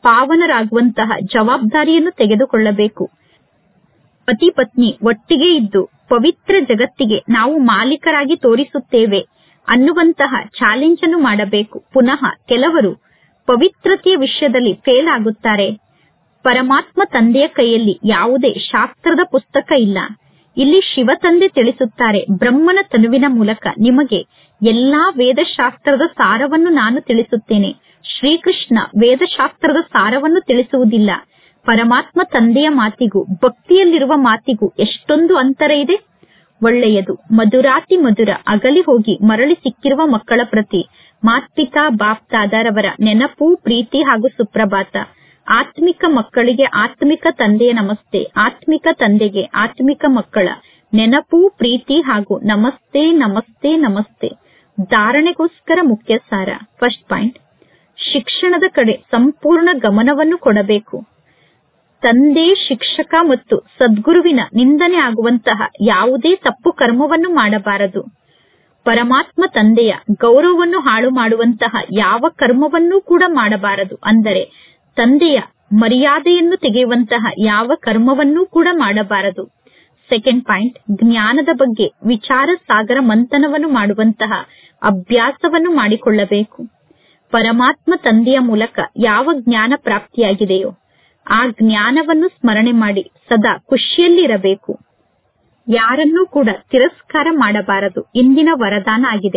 ಪಾವನರಾಗುವಂತಹ ಜವಾಬ್ದಾರಿಯನ್ನು ತೆಗೆದುಕೊಳ್ಳಬೇಕು ಪತಿ ಪತ್ನಿ ಒಟ್ಟಿಗೆ ಇದ್ದು ಪವಿತ್ರ ಜಗತ್ತಿಗೆ ನಾವು ಮಾಲೀಕರಾಗಿ ತೋರಿಸುತ್ತೇವೆ ಅನ್ನುವಂತಹ ಚಾಲೆಂಜ್ ಅನ್ನು ಮಾಡಬೇಕು ಪುನಃ ಕೆಲವರು ಪವಿತ್ರತೆಯ ವಿಷಯದಲ್ಲಿ ಫೇಲ್ ಆಗುತ್ತಾರೆ ಪರಮಾತ್ಮ ತಂದೆಯ ಕೈಯಲ್ಲಿ ಯಾವುದೇ ಶಾಸ್ತ್ರದ ಪುಸ್ತಕ ಇಲ್ಲ ಇಲ್ಲಿ ಶಿವ ತಂದೆ ತಿಳಿಸುತ್ತಾರೆ ಬ್ರಹ್ಮನ ತನುವಿನ ಮೂಲಕ ನಿಮಗೆ ಎಲ್ಲಾ ವೇದಶಾಸ್ತ್ರದ ಸಾರವನ್ನು ನಾನು ತಿಳಿಸುತ್ತೇನೆ ಶ್ರೀಕೃಷ್ಣ ವೇದಶಾಸ್ತ್ರದ ಸಾರವನ್ನು ತಿಳಿಸುವುದಿಲ್ಲ ಪರಮಾತ್ಮ ತಂದೆಯ ಮಾತಿಗೂ ಭಕ್ತಿಯಲ್ಲಿರುವ ಮಾತಿಗೂ ಎಷ್ಟೊಂದು ಅಂತರ ಇದೆ ಒಳ್ಳೆಯದು ಮಧುರಾತಿ ಮಧುರ ಅಗಲಿ ಹೋಗಿ ಮರಳಿ ಸಿಕ್ಕಿರುವ ಮಕ್ಕಳ ಪ್ರತಿ ಮಾತ್ಪಿತಾ ಬಾಪ್ತಾದರವರ ನೆನಪು ಪ್ರೀತಿ ಹಾಗೂ ಸುಪ್ರಭಾತ ಆತ್ಮಿಕ ಮಕ್ಕಳಿಗೆ ಆತ್ಮಿಕ ತಂದೆಯ ನಮಸ್ತೆ ಆತ್ಮಿಕ ತಂದೆಗೆ ಆತ್ಮಿಕ ಮಕ್ಕಳ ನೆನಪು ಪ್ರೀತಿ ಹಾಗೂ ನಮಸ್ತೆ ನಮಸ್ತೆ ನಮಸ್ತೆ ಧಾರಣೆಗೋಸ್ಕರ ಮುಖ್ಯ ಸಾರ ಫಸ್ಟ್ ಪಾಯಿಂಟ್ ಶಿಕ್ಷಣದ ಕಡೆ ಸಂಪೂರ್ಣ ಗಮನವನ್ನು ಕೊಡಬೇಕು ತಂದೆ ಶಿಕ್ಷಕ ಮತ್ತು ಸದ್ಗುರುವಿನ ನಿಂದನೆ ಆಗುವಂತಹ ಯಾವುದೇ ತಪ್ಪು ಕರ್ಮವನ್ನು ಮಾಡಬಾರದು ಪರಮಾತ್ಮ ತಂದೆಯ ಗೌರವವನ್ನು ಹಾಳು ಮಾಡುವಂತಹ ಯಾವ ಕರ್ಮವನ್ನೂ ಕೂಡ ಮಾಡಬಾರದು ಅಂದರೆ ತಂದೆಯ ಮರ್ಯಾದೆಯನ್ನು ತೆಗೆಯುವಂತಹ ಯಾವ ಕರ್ಮವನ್ನೂ ಕೂಡ ಮಾಡಬಾರದು ಸೆಕೆಂಡ್ ಪಾಯಿಂಟ್ ಜ್ಞಾನದ ಬಗ್ಗೆ ವಿಚಾರ ಸಾಗರ ಮಂಥನವನ್ನು ಮಾಡುವಂತಹ ಅಭ್ಯಾಸವನ್ನು ಮಾಡಿಕೊಳ್ಳಬೇಕು ಪರಮಾತ್ಮ ತಂದೆಯ ಮೂಲಕ ಯಾವ ಜ್ಞಾನ ಪ್ರಾಪ್ತಿಯಾಗಿದೆಯೋ ಆ ಜ್ಞಾನವನ್ನು ಸ್ಮರಣೆ ಮಾಡಿ ಸದಾ ಖುಷಿಯಲ್ಲಿರಬೇಕು ಯಾರನ್ನೂ ಕೂಡ ತಿರಸ್ಕಾರ ಮಾಡಬಾರದು ಇಂದಿನ ವರದಾನ ಆಗಿದೆ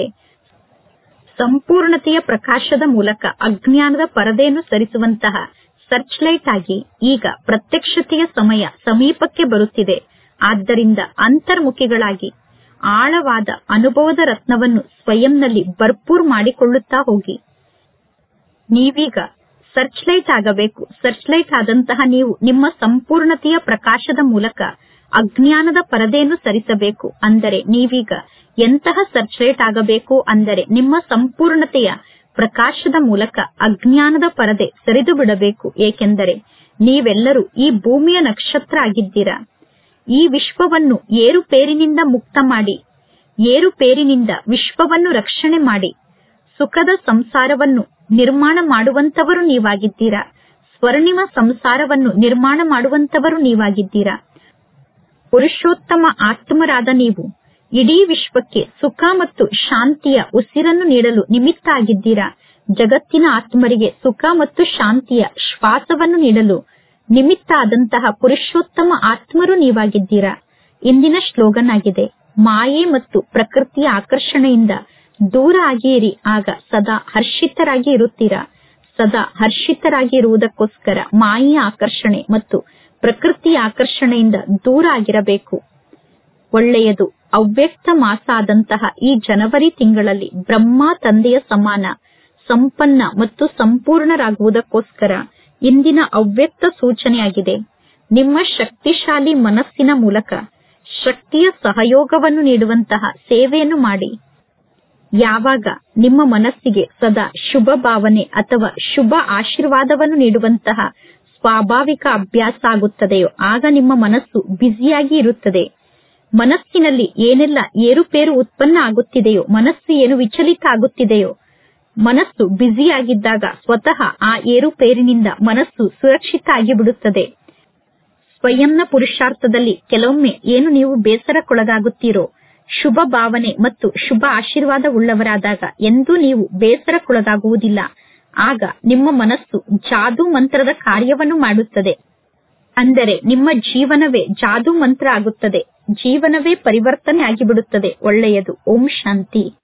ಸಂಪೂರ್ಣತೆಯ ಪ್ರಕಾಶದ ಮೂಲಕ ಅಜ್ಞಾನದ ಪರದೆಯನ್ನು ಸರಿಸುವಂತಹ ಸರ್ಚ್ ಲೈಟ್ ಆಗಿ ಈಗ ಪ್ರತ್ಯಕ್ಷತೆಯ ಸಮಯ ಸಮೀಪಕ್ಕೆ ಬರುತ್ತಿದೆ ಆದ್ದರಿಂದ ಅಂತರ್ಮುಖಿಗಳಾಗಿ ಆಳವಾದ ಅನುಭವದ ರತ್ನವನ್ನು ಸ್ವಯಂನಲ್ಲಿ ಭರ್ಪೂರ್ ಮಾಡಿಕೊಳ್ಳುತ್ತಾ ಹೋಗಿ ನೀವೀಗ ಸರ್ಚ್ ಲೈಟ್ ಆಗಬೇಕು ಸರ್ಚ್ ಲೈಟ್ ಆದಂತಹ ನೀವು ನಿಮ್ಮ ಸಂಪೂರ್ಣತೆಯ ಪ್ರಕಾಶದ ಮೂಲಕ ಅಜ್ಞಾನದ ಪರದೆಯನ್ನು ಸರಿಸಬೇಕು ಅಂದರೆ ನೀವೀಗ ಎಂತಹ ಸರ್ಚ್ ಲೈಟ್ ಆಗಬೇಕು ಅಂದರೆ ನಿಮ್ಮ ಸಂಪೂರ್ಣತೆಯ ಪ್ರಕಾಶದ ಮೂಲಕ ಅಜ್ಞಾನದ ಪರದೆ ಸರಿದು ಬಿಡಬೇಕು ಏಕೆಂದರೆ ನೀವೆಲ್ಲರೂ ಈ ಭೂಮಿಯ ನಕ್ಷತ್ರ ಆಗಿದ್ದೀರಾ ಈ ವಿಶ್ವವನ್ನು ಏರುಪೇರಿನಿಂದ ಮುಕ್ತ ಮಾಡಿ ಏರುಪೇರಿನಿಂದ ವಿಶ್ವವನ್ನು ರಕ್ಷಣೆ ಮಾಡಿ ಸುಖದ ಸಂಸಾರವನ್ನು ನಿರ್ಮಾಣ ಮಾಡುವಂತವರು ನೀವಾಗಿದ್ದೀರಾ ಸ್ವರ್ಣಿಮ ಸಂಸಾರವನ್ನು ನಿರ್ಮಾಣ ಮಾಡುವಂತವರು ನೀವಾಗಿದ್ದೀರಾ ಪುರುಷೋತ್ತಮ ಆತ್ಮರಾದ ನೀವು ಇಡೀ ವಿಶ್ವಕ್ಕೆ ಸುಖ ಮತ್ತು ಶಾಂತಿಯ ಉಸಿರನ್ನು ನೀಡಲು ನಿಮಿತ್ತ ಆಗಿದ್ದೀರಾ ಜಗತ್ತಿನ ಆತ್ಮರಿಗೆ ಸುಖ ಮತ್ತು ಶಾಂತಿಯ ಶ್ವಾಸವನ್ನು ನೀಡಲು ನಿಮಿತ್ತ ಆದಂತಹ ಪುರುಷೋತ್ತಮ ಆತ್ಮರು ನೀವಾಗಿದ್ದೀರಾ ಇಂದಿನ ಶ್ಲೋಗನ್ ಆಗಿದೆ ಮಾಯೆ ಮತ್ತು ಪ್ರಕೃತಿಯ ಆಕರ್ಷಣೆಯಿಂದ ದೂರ ಆಗಿರಿ ಆಗ ಸದಾ ಹರ್ಷಿತರಾಗಿ ಇರುತ್ತೀರಾ ಸದಾ ಹರ್ಷಿತರಾಗಿ ಇರುವುದಕ್ಕೋಸ್ಕರ ಮಾಯೆಯ ಆಕರ್ಷಣೆ ಮತ್ತು ಪ್ರಕೃತಿಯ ಆಕರ್ಷಣೆಯಿಂದ ದೂರ ಆಗಿರಬೇಕು ಒಳ್ಳೆಯದು ಅವ್ಯಕ್ತ ಮಾಸ ಆದಂತಹ ಈ ಜನವರಿ ತಿಂಗಳಲ್ಲಿ ಬ್ರಹ್ಮ ತಂದೆಯ ಸಮಾನ ಸಂಪನ್ನ ಮತ್ತು ಸಂಪೂರ್ಣರಾಗುವುದಕ್ಕೋಸ್ಕರ ಇಂದಿನ ಅವ್ಯಕ್ತ ಸೂಚನೆಯಾಗಿದೆ ನಿಮ್ಮ ಶಕ್ತಿಶಾಲಿ ಮನಸ್ಸಿನ ಮೂಲಕ ಶಕ್ತಿಯ ಸಹಯೋಗವನ್ನು ನೀಡುವಂತಹ ಸೇವೆಯನ್ನು ಮಾಡಿ ಯಾವಾಗ ನಿಮ್ಮ ಮನಸ್ಸಿಗೆ ಸದಾ ಶುಭ ಭಾವನೆ ಅಥವಾ ಶುಭ ಆಶೀರ್ವಾದವನ್ನು ನೀಡುವಂತಹ ಸ್ವಾಭಾವಿಕ ಅಭ್ಯಾಸ ಆಗುತ್ತದೆಯೋ ಆಗ ನಿಮ್ಮ ಮನಸ್ಸು ಬ್ಯುಸಿಯಾಗಿ ಇರುತ್ತದೆ ಮನಸ್ಸಿನಲ್ಲಿ ಏನೆಲ್ಲ ಏರುಪೇರು ಉತ್ಪನ್ನ ಆಗುತ್ತಿದೆಯೋ ಮನಸ್ಸು ಏನು ವಿಚಲಿತ ಆಗುತ್ತಿದೆಯೋ ಮನಸ್ಸು ಬ್ಯುಸಿಯಾಗಿದ್ದಾಗ ಸ್ವತಃ ಆ ಏರುಪೇರಿನಿಂದ ಮನಸ್ಸು ಸುರಕ್ಷಿತ ಆಗಿಬಿಡುತ್ತದೆ ಸ್ವಯಂನ ಪುರುಷಾರ್ಥದಲ್ಲಿ ಕೆಲವೊಮ್ಮೆ ಏನು ನೀವು ಬೇಸರಕ್ಕೊಳಗಾಗುತ್ತೀರೋ ಶುಭ ಭಾವನೆ ಮತ್ತು ಶುಭ ಆಶೀರ್ವಾದ ಉಳ್ಳವರಾದಾಗ ಎಂದೂ ನೀವು ಬೇಸರಕ್ಕೊಳಗಾಗುವುದಿಲ್ಲ ಆಗ ನಿಮ್ಮ ಮನಸ್ಸು ಜಾದೂ ಮಂತ್ರದ ಕಾರ್ಯವನ್ನು ಮಾಡುತ್ತದೆ ಅಂದರೆ ನಿಮ್ಮ ಜೀವನವೇ ಜಾದೂ ಮಂತ್ರ ಆಗುತ್ತದೆ ಜೀವನವೇ ಪರಿವರ್ತನೆ ಆಗಿಬಿಡುತ್ತದೆ ಒಳ್ಳೆಯದು ಓಂ ಶಾಂತಿ